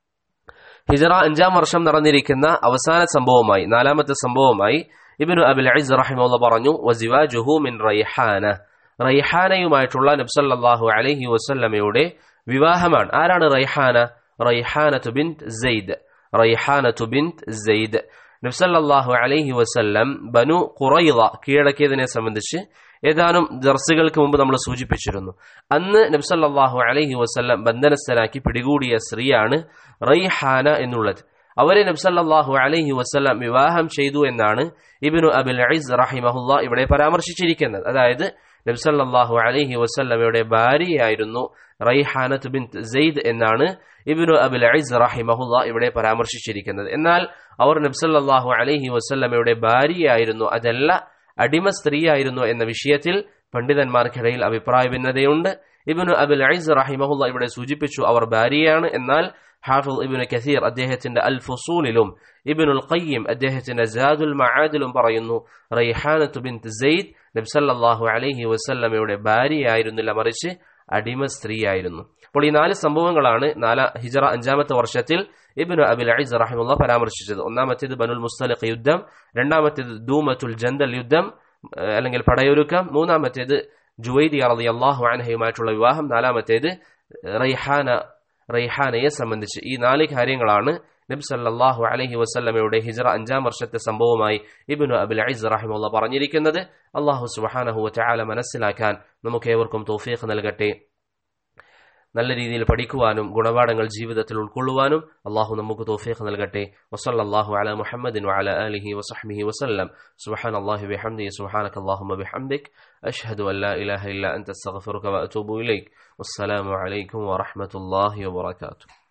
ഹിജറ അഞ്ചാം വർഷം നടന്നിരിക്കുന്ന അവസാന സംഭവമായി നാലാമത്തെ സംഭവമായി ഇബിനു അബുൽ അയിസ് റഹിമുള്ള പറഞ്ഞു വസിവാജുഹു മിൻ റൈഹാന റൈഹാനയുമായിട്ടുള്ള നബ്സല്ലാഹു അലഹി വസ്ല്ലമയുടെ വിവാഹമാണ് ആരാണ് റൈഹാന റൈഹാനത്ത് ബിൻത് സെയ്ദ് റൈഹാനത്ത് ബിൻത് സെയ്ദ് നബ്സല്ലാഹു അലൈഹി വസല്ലം ബനു ഖുറൈള കീഴടക്കിയതിനെ സംബന്ധിച്ച് ഏതാനും ദർസുകൾക്ക് മുമ്പ് നമ്മൾ സൂചിപ്പിച്ചിരുന്നു അന്ന് നബ്സല്ലാഹു അലൈഹി വസല്ലം ബന്ധനസ്ഥനാക്കി പിടികൂടിയ സ്ത്രീയാണ് റൈഹാന എന്നുള്ളത് അവരെ നബ്സല്ലാഹു അലൈഹി വസല്ലം വിവാഹം ചെയ്തു എന്നാണ് ഇബിനു അബുൽ ഐസ് റഹിമഹുല്ല ഇവിടെ പരാമർശിച്ചിരിക്കുന്നത് അതായത് നബ്സല്ലാഹു അലൈഹി വസല്ലമയുടെ ഭാര്യയായിരുന്നു റൈഹാനത്ത് ബിൻ സെയ്ദ് എന്നാണ് ഇബിനു അബുൽ ഐസ് റഹിമഹുല്ല ഇവിടെ പരാമർശിച്ചിരിക്കുന്നത് എന്നാൽ അവർ നബ്സല്ലാഹു അലൈഹി വസല്ലമയുടെ ഭാര്യയായിരുന്നു അതല്ല അടിമ സ്ത്രീയായിരുന്നു എന്ന വിഷയത്തിൽ പണ്ഡിതന്മാർക്കിടയിൽ അഭിപ്രായ ഭിന്നതയുണ്ട് ഇബിനു അബുൽ ഐസ് റഹിമഹുല്ല ഇവിടെ സൂചിപ്പിച്ചു അവർ ഭാര്യയാണ് എന്നാൽ ഹാഫിൽ ഇബിന് കസീർ അദ്ദേഹത്തിന്റെ അൽ ഫുസൂലിലും ഇബിനുൽ ഖയ്യം അദ്ദേഹത്തിന്റെ ജാദുൽ മആദിലും പറയുന്നു റൈഹാനത്ത് ബിൻ സെയ്ദ് നബ്സല്ലാഹു അലൈഹി വസല്ലമയുടെ ഭാര്യയായിരുന്നില്ല മറിച്ച് അടിമ സ്ത്രീയായിരുന്നു അപ്പോൾ ഈ നാല് സംഭവങ്ങളാണ് നാല ഹിജറ അഞ്ചാമത്തെ വർഷത്തിൽ ഇബിനു അബിൽ അയിസ് റഹിമുള്ള പരാമർശിച്ചത് ഒന്നാമത്തേത് ബനുൽ മുസ്തലിഖ് യുദ്ധം രണ്ടാമത്തേത് ദൂമത്തുൽ ജന്തൽ യുദ്ധം അല്ലെങ്കിൽ പടയൊരുക്കം മൂന്നാമത്തേത് ജുവൈദി അറലി അള്ളാഹു അനഹയുമായിട്ടുള്ള വിവാഹം നാലാമത്തേത് റൈഹാന റൈഹാനയെ സംബന്ധിച്ച് ഈ നാല് കാര്യങ്ങളാണ് നബി സല്ലല്ലാഹു അലൈഹി വസല്ലമയുടെ ഹിജ്റ അഞ്ചാം വർഷത്തെ സംഭവമായി ഇബ്നു അബുൽ ഐസ് റഹിമുള്ള പറഞ്ഞിരിക്കുന്നത് അള്ളാഹു സുബ്ഹാനഹു വതആല മനസ്സിലാക്കാൻ നമുക്കേവർക്കും തൗഫീഖ് നൽകട്ടെ നല്ല രീതിയിൽ പഠിക്കുവാനും ഗുണപാഠങ്ങൾ ജീവിതത്തിൽ ഉൾക്കൊള്ളുവാനും അള്ളാഹു നമുക്ക് തോഫീഖ് നൽകട്ടെ വസല്ലല്ലാഹു അല മുഹമ്മദിൻ വഅല ആലിഹി വസഹ്ബിഹി വസല്ലം സുബ്ഹാന അല്ലാഹി ബിഹംദിഹി സുബ്ഹാനക അല്ലാഹുമ്മ ബിഹംദിക് അഷ്ഹദു അൻ ലാ ഇലാഹ ഇല്ല അൻത അസ്തഗ്ഫിറുക വഅതൂബു ഇലൈക് വസ്സലാമു അലൈക്കും വറഹ്മത്തുള്ളാഹി വബറകാതുഹു